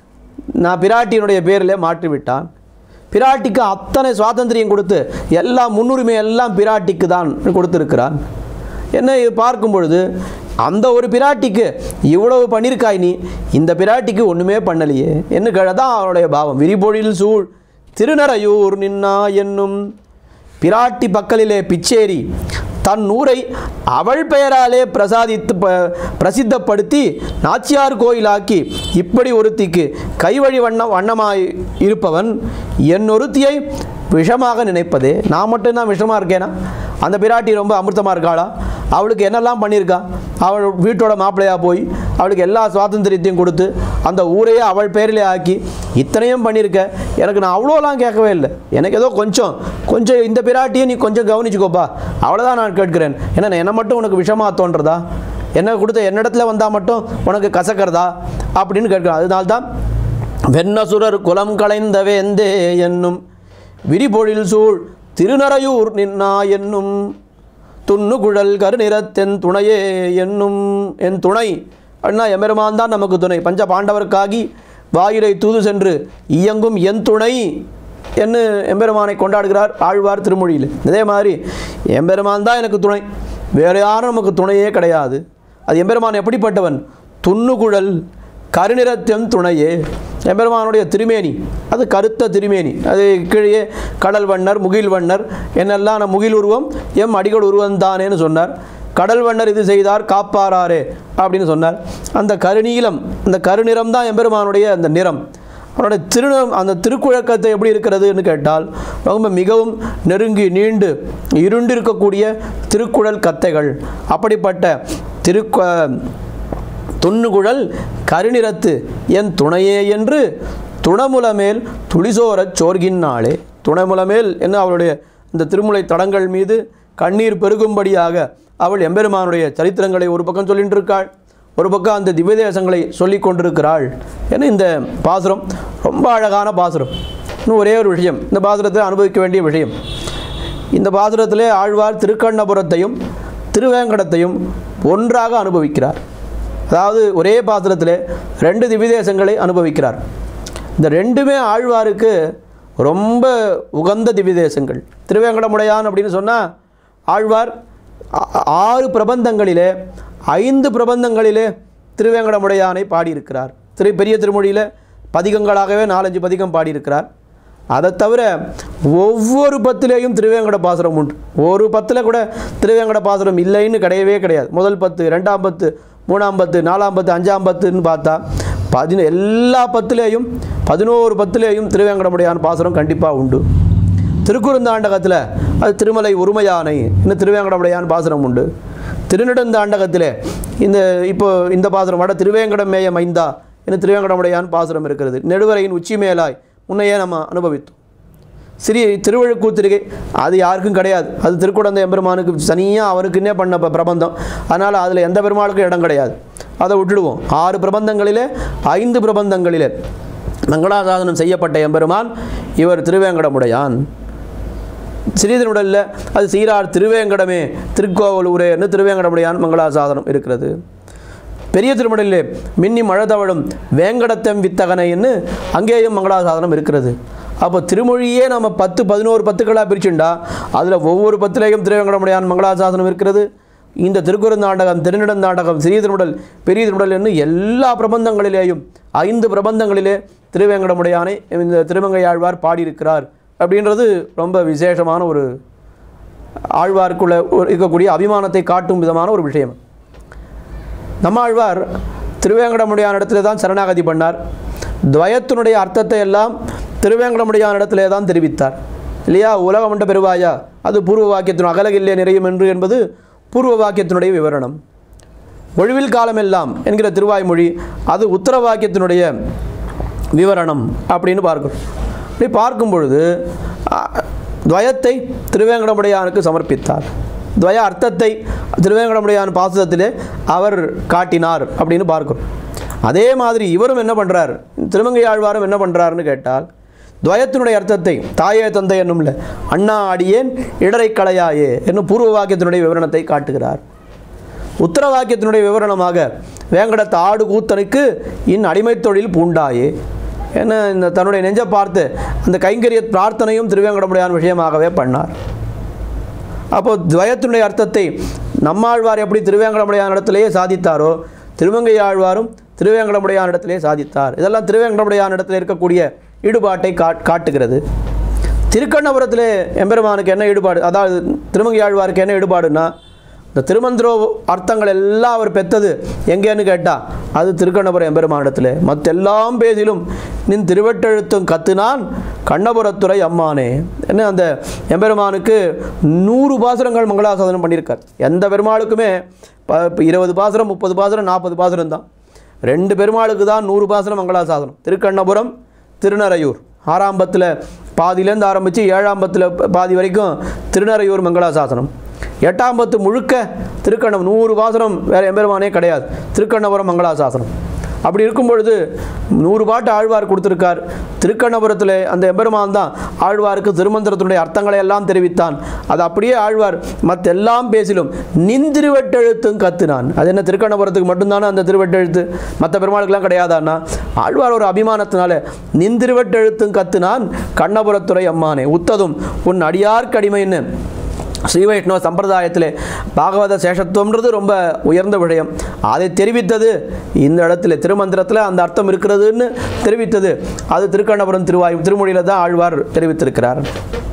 நான் பிராட்டியினுடைய பேரிலே மாற்றி விட்டான் பிராட்டிக்கு அத்தனை சுவாதந்திரியம் கொடுத்து எல்லா முன்னுரிமை எல்லாம் பிராட்டிக்கு தான் கொடுத்துருக்கிறான் என்ன இது பார்க்கும் பொழுது அந்த ஒரு பிராட்டிக்கு இவ்வளவு பண்ணியிருக்காய் நீ இந்த பிராட்டிக்கு ஒன்றுமே பண்ணலையே என்ன தான் அவருடைய பாவம் விரிபொழில் சூழ் திருநறையூர் நின்னா என்னும் பிராட்டி பக்கலிலே பிச்சேரி தன் ஊரை அவள் பெயராலே பிரசாதித்து ப பிரசித்தப்படுத்தி நாச்சியார் கோயிலாக்கி இப்படி ஒருத்திக்கு கைவழி வண்ணம் வண்ணமாய் இருப்பவன் என் ஒருத்தியை விஷமாக நினைப்பதே நான் மட்டும்தான் விஷமாக இருக்கேனா அந்த பிராட்டி ரொம்ப அமிர்தமாக இருக்காளா அவளுக்கு என்னெல்லாம் பண்ணியிருக்கா அவள் வீட்டோட மாப்பிள்ளையாக போய் அவளுக்கு எல்லா சுவாதந்திரியத்தையும் கொடுத்து அந்த ஊரையே அவள் பேரிலே ஆக்கி இத்தனையும் பண்ணியிருக்க எனக்கு நான் அவ்வளோலாம் கேட்கவே இல்லை எனக்கு ஏதோ கொஞ்சம் கொஞ்சம் இந்த பிராட்டியை நீ கொஞ்சம் கவனிச்சுக்கோப்பா அவ்வளோதான் நான் கேட்கிறேன் ஏன்னா என்னை மட்டும் உனக்கு விஷமாக தோன்றதா என்ன கொடுத்த என்னிடத்துல வந்தால் மட்டும் உனக்கு கசக்கிறதா அப்படின்னு கேட்குறேன் அதனால்தான் வெண்ணசுரர் குலம் களைந்த வேந்தே என்னும் விரிபொழில் சூழ் திருநறையூர் நின்னா என்னும் துண்ணு குழல் கருநிறத்தென் துணையே என்னும் என் துணை அண்ணா எம்பெருமான் தான் நமக்கு துணை பஞ்ச பாண்டவர்க்காகி வாயிலை தூது சென்று இயங்கும் என் துணை என்று எம்பெருமானை கொண்டாடுகிறார் ஆழ்வார் திருமொழியில் இதே மாதிரி எம்பெருமான் தான் எனக்கு துணை வேறு யாரும் நமக்கு துணையே கிடையாது அது எம்பெருமான் எப்படிப்பட்டவன் துண்ணுகுழல் கருநிறத்தென் துணையே எம்பெருமானுடைய திருமேனி அது கருத்த திருமேனி அது கீழே கடல் வண்ணர் முகில் வண்ணர் என்னெல்லாம் நான் முகில் உருவம் எம் அடிகள் உருவம் தானேன்னு சொன்னார் கடல் வண்ணர் இது செய்தார் காப்பாராரே அப்படின்னு சொன்னார் அந்த கருநீலம் அந்த கருநிறம் தான் எம்பெருமானுடைய அந்த நிறம் அவருடைய திருநம் அந்த திருக்குழக்கத்தை எப்படி இருக்கிறதுன்னு கேட்டால் ரொம்ப மிகவும் நெருங்கி நீண்டு இருண்டு இருக்கக்கூடிய திருக்குழல் கத்தைகள் அப்படிப்பட்ட திருக்க துண்ணுகுழல் கருநிறத்து என் துணையே என்று துணமுலமேல் துளிசோரச் சோர்கின்னாளே துணைமுலமேல் என்ன அவளுடைய இந்த திருமுலை தடங்கள் மீது கண்ணீர் பெருகும்படியாக அவள் எம்பெருமானுடைய சரித்திரங்களை ஒரு பக்கம் சொல்லிட்டு இருக்காள் ஒரு பக்கம் அந்த திவ்யதேசங்களை சொல்லி கொண்டிருக்கிறாள் என இந்த பாசுரம் ரொம்ப அழகான பாசுரம் இன்னும் ஒரே ஒரு விஷயம் இந்த பாசுரத்தை அனுபவிக்க வேண்டிய விஷயம் இந்த பாசுரத்திலே ஆழ்வார் திருக்கண்ணபுரத்தையும் திருவேங்கடத்தையும் ஒன்றாக அனுபவிக்கிறார் அதாவது ஒரே பாசுரத்திலே ரெண்டு திவ்யதேசங்களை அனுபவிக்கிறார் இந்த ரெண்டுமே ஆழ்வாருக்கு ரொம்ப உகந்த திவ்யதேசங்கள் திருவேங்கடமுடையான் அப்படின்னு சொன்னால் ஆழ்வார் ஆ- ஆறு பிரபந்தங்களிலே ஐந்து பிரபந்தங்களிலே திருவேங்கடமுடையானை பாடியிருக்கிறார் திரு பெரிய திருமொழியில் பதிகங்களாகவே நாலஞ்சு பதிகம் பாடியிருக்கிறார் அதை தவிர ஒவ்வொரு பத்திலேயும் திருவேங்கட பாசுரம் உண்டு ஒரு பத்தில் கூட திருவேங்கட பாசுரம் இல்லைன்னு கிடையவே கிடையாது முதல் பத்து ரெண்டாம் பத்து மூணாம் பத்து நாலாம் பத்து அஞ்சாம் பத்துன்னு பார்த்தா பதின எல்லா பத்துலேயும் பதினோரு பத்துலேயும் திருவேங்கடமுடையான் பாசுரம் கண்டிப்பாக உண்டு திருக்குறுந்தாண்டகத்தில் அது திருமலை உரிமையானை இன்னும் திருவேங்கடமுடையான் பாசுரம் உண்டு திருநெடுந்தாண்டகத்தில் இந்த இப்போ இந்த பாசுரம் வட திருவேங்கடம் மேய மைந்தா இன்னும் திருவேங்கடமுடையான் பாசுரம் இருக்கிறது நெடுவரையின் உச்சி மேலாய் முன்னையே நம்ம அனுபவித்தோம் சிறிய திருவழுக்கூத்திரிகை அது யாருக்கும் கிடையாது அது திருக்குடந்த எம்பெருமானுக்கு தனியாக அவருக்குன்னே பண்ண ப- பிரபந்தம் அதனால் அதில் எந்த பெருமாளுக்கும் இடம் கிடையாது அதை விட்டுடுவோம் ஆறு பிரபந்தங்களிலே ஐந்து பிரபந்தங்களிலே மங்களாசாதனம் செய்யப்பட்ட எம்பெருமான் இவர் திருவேங்கடமுடையான் சிறிதனுடல்ல அது சீரார் திருவேங்கடமே திருக்கோவலூரேன்னு திருவேங்கடமுடையான் மங்களாசாதனம் இருக்கிறது பெரிய திருமடலிலே மின்னி மழை தவழும் வேங்கடத்தம் வித்தகனைன்னு அங்கேயும் மங்களாசாதனம் இருக்கிறது அப்போ திருமொழியே நம்ம பத்து பதினோரு பத்துக்களாக பிரிச்சுண்டா அதில் ஒவ்வொரு பத்திலேயும் திருவேங்கடமுடையான் மங்களாசாசனம் இருக்கிறது இந்த திருக்குறந்தாண்டகம் திருநெடுந்தாண்டகம் சிறிய திருமுடல் பெரிய திருமுடல் என்று எல்லா பிரபந்தங்களிலேயும் ஐந்து பிரபந்தங்களிலே திருவேங்கடமுடையானை இந்த திருமங்கையாழ்வார் பாடியிருக்கிறார் அப்படின்றது ரொம்ப விசேஷமான ஒரு ஆழ்வாருக்குள்ள ஒரு இருக்கக்கூடிய அபிமானத்தை காட்டும் விதமான ஒரு விஷயம் நம்மாழ்வார் திருவேங்கடமுடையான் இடத்துல தான் சரணாகதி பண்ணார் துவயத்தினுடைய அர்த்தத்தை எல்லாம் திருவேங்கடமுடையான் இடத்திலே தான் தெரிவித்தார் இல்லையா உலகமண்ட பெருவாயா அது பூர்வ வாக்கியத்தின் அகலகில்லே நிறையும் என்று என்பது பூர்வ வாக்கியத்தினுடைய விவரணம் ஒழிவில் காலமெல்லாம் என்கிற திருவாய்மொழி அது உத்தர வாக்கியத்தினுடைய விவரணம் அப்படின்னு பார்க்கிறோம் அப்படி பார்க்கும் பொழுது அ, துவயத்தை திருவேங்கடமுடையானுக்கு சமர்ப்பித்தார் துவய அர்த்தத்தை திருவேங்கடமுடையான் பாசுரத்திலே அவர் காட்டினார் அப்படின்னு பார்க்கிறோம் அதே மாதிரி இவரும் என்ன பண்ணுறார் திருமங்கை ஆழ்வாரும் என்ன பண்ணுறாருன்னு கேட்டால் துவயத்தினுடைய அர்த்தத்தை தாயே தந்தை என்னும்ல அண்ணா அடியேன் இடரை களையாயே என்னும் பூர்வ வாக்கியத்தினுடைய விவரணத்தை காட்டுகிறார் உத்தர வாக்கியத்தினுடைய விவரணமாக வேங்கடத்து ஆடு கூத்தனுக்கு இன் அடிமைத் தொழில் பூண்டாயே என்ன இந்த தன்னுடைய நெஞ்சை பார்த்து அந்த கைங்கரிய பிரார்த்தனையும் திருவேங்கடமுடையான் விஷயமாகவே பண்ணார் அப்போ துவயத்தினுடைய அர்த்தத்தை நம்மாழ்வார் எப்படி திருவேங்கடமுடையான் இடத்திலேயே சாதித்தாரோ திருமங்கை ஆழ்வாரும் திருவேங்கடமுடையான் இடத்திலே சாதித்தார் இதெல்லாம் திருவேங்கடமுடையான் இடத்துல இருக்கக்கூடிய ஈடுபாட்டை காட் காட்டுகிறது திருக்கண்ணபுரத்தில் எம்பெருமானுக்கு என்ன ஈடுபாடு அதாவது திருமங்கையாழ்வாருக்கு என்ன ஈடுபாடுன்னா இந்த திருமந்திரோ அர்த்தங்கள் எல்லாம் அவர் பெற்றது எங்கேன்னு கேட்டால் அது திருக்கண்ணபுரம் எம்பெருமானிடத்தில் மற்றெல்லாம் பேசிலும் நின் திருவெட்டெழுத்தும் கத்துனான் கண்ணபுரத்துறை அம்மானே என்ன அந்த எம்பெருமானுக்கு நூறு பாசுரங்கள் மங்களாசாதனம் பண்ணியிருக்கார் எந்த பெருமாளுக்குமே ப இப்ப இருபது பாசுரம் முப்பது பாசுரம் நாற்பது பாசுரம் தான் ரெண்டு பெருமாளுக்கு தான் நூறு பாசுரம் மங்களாசாசனம் திருக்கண்ணபுரம் திருநறையூர் ஆறாம்பத்தில் பாதியிலேருந்து ஆரம்பித்து ஏழாம்பத்தில் பாதி வரைக்கும் திருநறையூர் மங்களாசாசனம் எட்டாம் பத்து முழுக்க திருக்கண்ணம் நூறு பாசனம் வேறு எம்பெருமானே கிடையாது திருக்கண்ணபுரம் மங்களாசாசனம் அப்படி இருக்கும் பொழுது நூறு பாட்டு ஆழ்வார் கொடுத்துருக்கார் திருக்கண்ணபுரத்தில் அந்த எம்பெருமான் தான் ஆழ்வாருக்கு திருமந்திரத்தினுடைய அர்த்தங்களை எல்லாம் தெரிவித்தான் அது அப்படியே ஆழ்வார் மற்றெல்லாம் பேசிலும் நின்திருவெட்டெழுத்தும் கத்துனான் அது என்ன திருக்கண்ணபுரத்துக்கு மட்டும்தானே அந்த திருவெட்டெழுத்து மற்ற பெருமாளுக்கெல்லாம் கிடையாதான்னா ஆழ்வார் ஒரு அபிமானத்தினால நின்திருவெட்டெழுத்தும் கத்துனான் கண்ணபுரத்துறை அம்மானே உத்ததும் உன் அடியார்க்கடிமைன்னு ஸ்ரீ வைஷ்ணவ சம்பிரதாயத்தில் பாகவத சேஷத்துவம்ன்றது ரொம்ப உயர்ந்த விஷயம் அதை தெரிவித்தது இந்த இடத்துல திருமந்திரத்தில் அந்த அர்த்தம் இருக்கிறதுன்னு தெரிவித்தது அது திருக்கண்ணபுரம் திருவாய் திருமொழியில் தான் ஆழ்வார் தெரிவித்திருக்கிறார்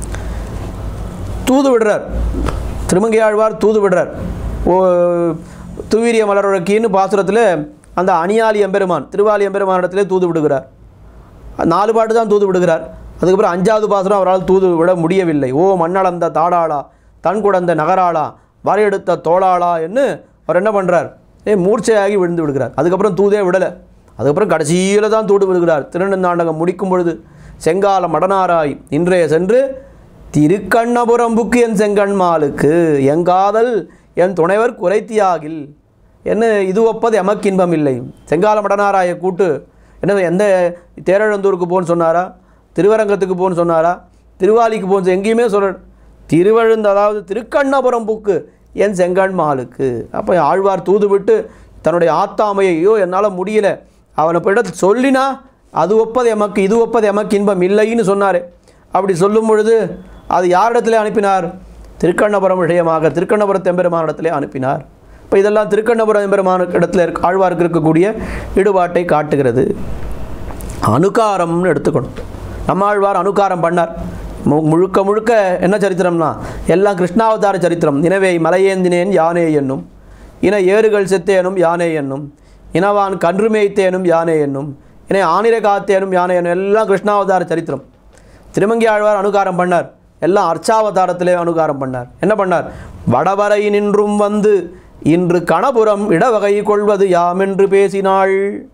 தூது விடுறார் திருமங்கை ஆழ்வார் தூது விடுறார் ஓ துவீரிய மலரொழக்கின்னு பாசுரத்தில் அந்த அணியாளி எம்பெருமான் திருவாலி எம்பெருமானிடத்திலே தூது விடுகிறார் நாலு பாட்டு தான் தூது விடுகிறார் அதுக்கப்புறம் அஞ்சாவது பாசுரம் அவரால் தூது விட முடியவில்லை ஓ மண்ணளந்த தாடாளா தன் குடந்த நகராளா வரையெடுத்த தோளாளா என்று அவர் என்ன பண்ணுறார் ஏ மூர்ச்சையாகி விழுந்து விடுகிறார் அதுக்கப்புறம் தூதே விடலை அதுக்கப்புறம் கடைசியில் தான் தூது விடுகிறார் திருநெந்தாண்டகம் முடிக்கும் பொழுது செங்கால மடனாராய் இன்றைய சென்று திருக்கண்ணபுரம்புக்கு என் செங்கண்மாலுக்கு எங்காதல் என் துணைவர் குறைத்தியாகில் என்ன இது ஒப்பது எமக்கின்பம் இல்லை செங்கால மடனாராய கூட்டு என்ன எந்த தேரழந்தூருக்கு போன்னு சொன்னாரா திருவரங்கத்துக்கு போன்னு சொன்னாரா திருவாலிக்கு போன்னு எங்கேயுமே சொல்ல திருவழுந்து அதாவது திருக்கண்ணபுரம் புக்கு என் செங்கண் மாலுக்கு அப்போ ஆழ்வார் தூது விட்டு தன்னுடைய ஆத்தாமையை ஐயோ என்னால் முடியல அவனை போயிட்டு சொல்லினா அது ஒப்பது எமக்கு இது ஒப்பது எமக்கு இன்பம் இல்லைன்னு சொன்னார் அப்படி சொல்லும் பொழுது அது யாரிடத்திலே அனுப்பினார் திருக்கண்ணபுரம் விஷயமாக திருக்கண்ணபுரத்து எம்பெருமானிடத்திலே அனுப்பினார் இப்போ இதெல்லாம் திருக்கண்ணபுரம் எம்பெருமான இடத்துல இருக்க ஆழ்வாருக்கு இருக்கக்கூடிய ஈடுபாட்டை காட்டுகிறது அனுகாரம்னு எடுத்துக்கணும் நம்மாழ்வார் அனுகாரம் பண்ணார் மு- முழுக்க முழுக்க என்ன சரித்திரம்னா எல்லாம் கிருஷ்ணாவதார சரித்திரம் எனவே மலையேந்தினேன் யானே என்னும் இன ஏறுகள் செத்தேனும் யானே என்னும் இனவான் கன்று மேய்த்தேனும் யானே என்னும் இனை ஆனிரை காத்தேனும் யானே என்னும் எல்லாம் கிருஷ்ணாவதார சரித்திரம் திருமங்கி ஆழ்வார் அனுகாரம் பண்ணார் எல்லாம் அர்ச்சாவதாரத்திலே அனுகாரம் பண்ணார் என்ன பண்ணார் வடவரை நின்றும் வந்து இன்று கணபுரம் இடவகை கொள்வது யாமென்று பேசினாள்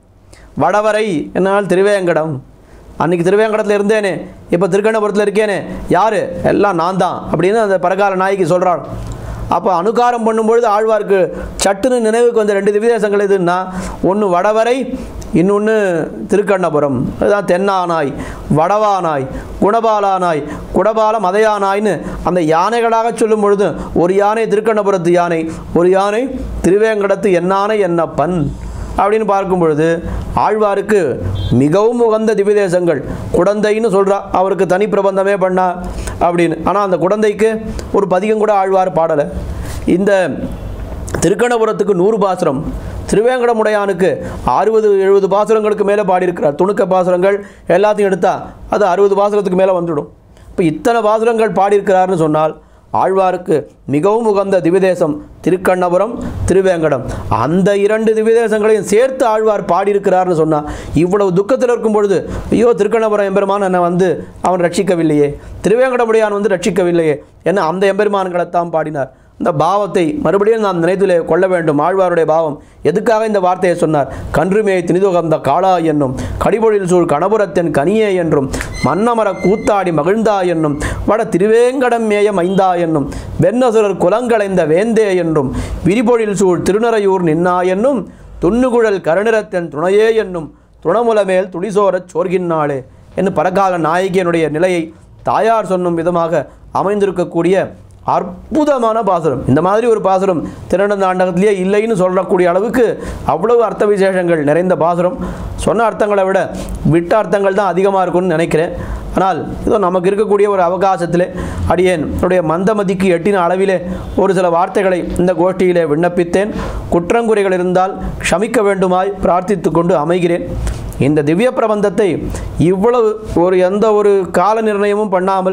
வடவரை என்னால் திருவேங்கடம் அன்னைக்கு திருவேங்கடத்தில் இருந்தேனே இப்போ திருக்கண்ணபுரத்தில் இருக்கேனே யார் எல்லாம் நான் தான் அப்படின்னு அந்த பரகால நாய்க்கு சொல்கிறாள் அப்போ அனுகாரம் பண்ணும்பொழுது ஆழ்வாருக்கு சட்டுன்னு நினைவுக்கு வந்த ரெண்டு திவ்யதேசங்கள் எதுன்னா ஒன்று வடவரை இன்னொன்று திருக்கண்ணபுரம் அதுதான் தென்னானாய் வடவானாய் குணபாலானாய் குடபால மதையானாய்னு அந்த யானைகளாக சொல்லும் பொழுது ஒரு யானை திருக்கண்ணபுரத்து யானை ஒரு யானை திருவேங்கடத்து என்னானை என்னப்பன் அப்படின்னு பார்க்கும் பொழுது ஆழ்வாருக்கு மிகவும் உகந்த திவ்யதேசங்கள் குடந்தைன்னு சொல்கிறா அவருக்கு தனி பிரபந்தமே பண்ணா அப்படின்னு ஆனால் அந்த குடந்தைக்கு ஒரு பதிகம் கூட ஆழ்வார் பாடலை இந்த திருக்கணபுரத்துக்கு நூறு பாசுரம் திருவேங்கடமுடையானுக்கு அறுபது எழுபது பாசுரங்களுக்கு மேலே பாடியிருக்கிறார் துணுக்க பாசுரங்கள் எல்லாத்தையும் எடுத்தால் அது அறுபது பாசுரத்துக்கு மேலே வந்துடும் இப்போ இத்தனை பாசுரங்கள் பாடியிருக்கிறார்னு சொன்னால் ஆழ்வாருக்கு மிகவும் உகந்த திவ்யதேசம் திருக்கண்ணபுரம் திருவேங்கடம் அந்த இரண்டு திவ்யதேசங்களையும் சேர்த்து ஆழ்வார் பாடியிருக்கிறார்னு சொன்னால் இவ்வளவு துக்கத்தில் இருக்கும் பொழுது ஐயோ திருக்கண்ணபுரம் எம்பெருமான் என்னை வந்து அவன் ரட்சிக்கவில்லையே திருவேங்கடமுடையான் வந்து ரட்சிக்கவில்லையே என்ன அந்த எம்பெருமான்களைத்தான் பாடினார் இந்த பாவத்தை மறுபடியும் நாம் நினைத்திலே கொள்ள வேண்டும் ஆழ்வாருடைய பாவம் எதுக்காக இந்த வார்த்தையை சொன்னார் கன்றுமே திணிதுகந்த காளா என்னும் கடிபொழில் சூழ் கணபுரத்தின் கனியே என்றும் மன்னமர கூத்தாடி மகிழ்ந்தா என்னும் வட திருவேங்கடம் மேய மைந்தா என்னும் வெண்ணசுரர் குலங்களைந்த வேந்தே என்றும் விரிபொழில் சூழ் திருநறையூர் நின்னா என்னும் துண்ணுகுழல் கருநிறத்தின் துணையே என்னும் துணமுலமேல் துடிசோரச் சோர்கின்னாளே என்று பரகால நாயகியனுடைய நிலையை தாயார் சொன்னும் விதமாக அமைந்திருக்கக்கூடிய அற்புதமான பாசுரம் இந்த மாதிரி ஒரு பாசுரம் திருநந்தாண்டகத்திலேயே இல்லைன்னு சொல்லக்கூடிய அளவுக்கு அவ்வளவு அர்த்த விசேஷங்கள் நிறைந்த பாசுரம் சொன்ன அர்த்தங்களை விட விட்ட அர்த்தங்கள் தான் அதிகமாக இருக்கும்னு நினைக்கிறேன் ஆனால் இதோ நமக்கு இருக்கக்கூடிய ஒரு அவகாசத்திலே அடியேன் என்னுடைய மந்தமதிக்கு எட்டின அளவிலே ஒரு சில வார்த்தைகளை இந்த கோஷ்டியிலே விண்ணப்பித்தேன் குற்றங்குறைகள் இருந்தால் க்ஷமிக்க வேண்டுமாய் பிரார்த்தித்து கொண்டு அமைகிறேன் இந்த திவ்ய பிரபந்தத்தை இவ்வளவு ஒரு எந்த ஒரு கால நிர்ணயமும் பண்ணாமல்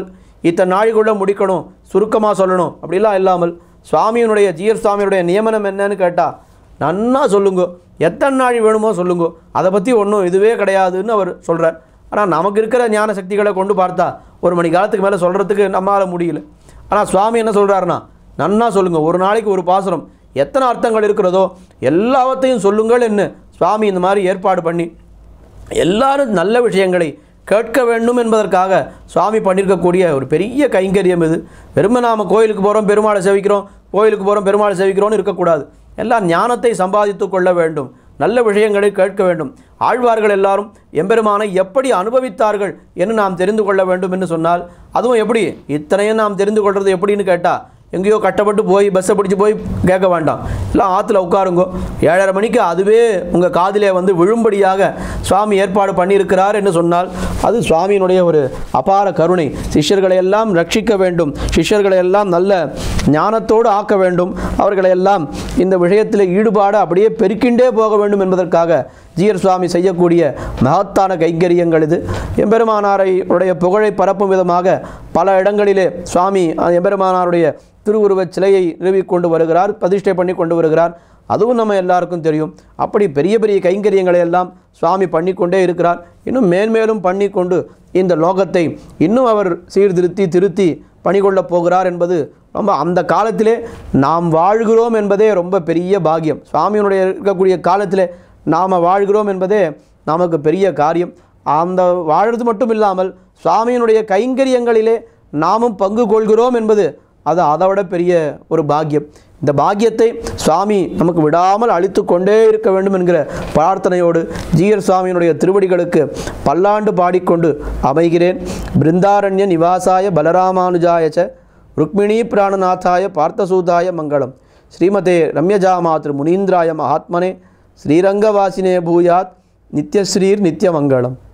இத்தனை நாளைக்குள்ளே முடிக்கணும் சுருக்கமாக சொல்லணும் அப்படிலாம் இல்லாமல் சுவாமியினுடைய ஜீயர் சுவாமியுடைய நியமனம் என்னன்னு கேட்டால் நன்னா சொல்லுங்க எத்தனை நாள் வேணுமோ சொல்லுங்க அதை பற்றி ஒன்றும் இதுவே கிடையாதுன்னு அவர் சொல்கிறார் ஆனால் நமக்கு இருக்கிற ஞான சக்திகளை கொண்டு பார்த்தா ஒரு மணி காலத்துக்கு மேலே சொல்கிறதுக்கு நம்மளால் முடியல ஆனால் சுவாமி என்ன சொல்கிறாருன்னா நன்னா சொல்லுங்கள் ஒரு நாளைக்கு ஒரு பாசுரம் எத்தனை அர்த்தங்கள் இருக்கிறதோ எல்லாவற்றையும் சொல்லுங்கள் என்ன சுவாமி இந்த மாதிரி ஏற்பாடு பண்ணி எல்லாரும் நல்ல விஷயங்களை கேட்க வேண்டும் என்பதற்காக சுவாமி பண்ணியிருக்கக்கூடிய ஒரு பெரிய கைங்கரியம் இது வெறுமை நாம் கோயிலுக்கு போகிறோம் பெருமாளை சேவிக்கிறோம் கோயிலுக்கு போகிறோம் பெருமாளை சேவிக்கிறோம்னு இருக்கக்கூடாது எல்லாம் ஞானத்தை சம்பாதித்து கொள்ள வேண்டும் நல்ல விஷயங்களை கேட்க வேண்டும் ஆழ்வார்கள் எல்லாரும் எம்பெருமானை எப்படி அனுபவித்தார்கள் என்று நாம் தெரிந்து கொள்ள வேண்டும் என்று சொன்னால் அதுவும் எப்படி இத்தனையும் நாம் தெரிந்து கொள்வது எப்படின்னு கேட்டால் எங்கேயோ கட்டப்பட்டு போய் பஸ்ஸை பிடிச்சி போய் கேட்க வேண்டாம் எல்லாம் ஆற்றுல உட்காருங்கோ ஏழரை மணிக்கு அதுவே உங்கள் காதிலே வந்து விழும்படியாக சுவாமி ஏற்பாடு பண்ணியிருக்கிறார் என்று சொன்னால் அது சுவாமியினுடைய ஒரு அபார கருணை சிஷ்யர்களை எல்லாம் ரட்சிக்க வேண்டும் சிஷ்யர்களை எல்லாம் நல்ல ஞானத்தோடு ஆக்க வேண்டும் அவர்களை எல்லாம் இந்த விஷயத்தில் ஈடுபாடு அப்படியே பெருக்கின்றே போக வேண்டும் என்பதற்காக ஜீயர் சுவாமி செய்யக்கூடிய மகத்தான கைங்கரியங்கள் இது எம்பெருமானாரை உடைய புகழை பரப்பும் விதமாக பல இடங்களிலே சுவாமி அஹ், எம்பெருமானாருடைய திருவுருவச் சிலையை நிறுவிக் கொண்டு வருகிறார் பிரதிஷ்டை பண்ணி கொண்டு வருகிறார் அதுவும் நம்ம எல்லாருக்கும் தெரியும் அப்படி பெரிய பெரிய கைங்கரியங்களை எல்லாம் சுவாமி பண்ணிக்கொண்டே இருக்கிறார் இன்னும் மேன்மேலும் பண்ணி கொண்டு இந்த லோகத்தை இன்னும் அவர் சீர்திருத்தி திருத்தி பணிகொள்ளப் போகிறார் என்பது ரொம்ப அந்த காலத்திலே நாம் வாழ்கிறோம் என்பதே ரொம்ப பெரிய பாக்கியம் சுவாமியினுடைய இருக்கக்கூடிய காலத்திலே நாம் வாழ்கிறோம் என்பதே நமக்கு பெரிய காரியம் அந்த வாழறது மட்டும் இல்லாமல் சுவாமியினுடைய கைங்கரியங்களிலே நாமும் பங்கு கொள்கிறோம் என்பது அது அதை விட பெரிய ஒரு பாக்கியம் இந்த பாக்கியத்தை சுவாமி நமக்கு விடாமல் அளித்து கொண்டே இருக்க வேண்டும் என்கிற பிரார்த்தனையோடு ஜீயர் சுவாமியினுடைய திருவடிகளுக்கு பல்லாண்டு பாடிக்கொண்டு அமைகிறேன் பிருந்தாரண்ய நிவாசாய பலராமானுஜாயச்ச ருக்மிணி பிராணநாதாய பார்த்தசூதாய மங்களம் ஸ்ரீமதே ரம்யஜா மாத்ரு முனீந்திராய மகாத்மனே ஸ்ரீரங்கவாசினே பூயாத் நித்யஸ்ரீர் நித்யமங்கலம்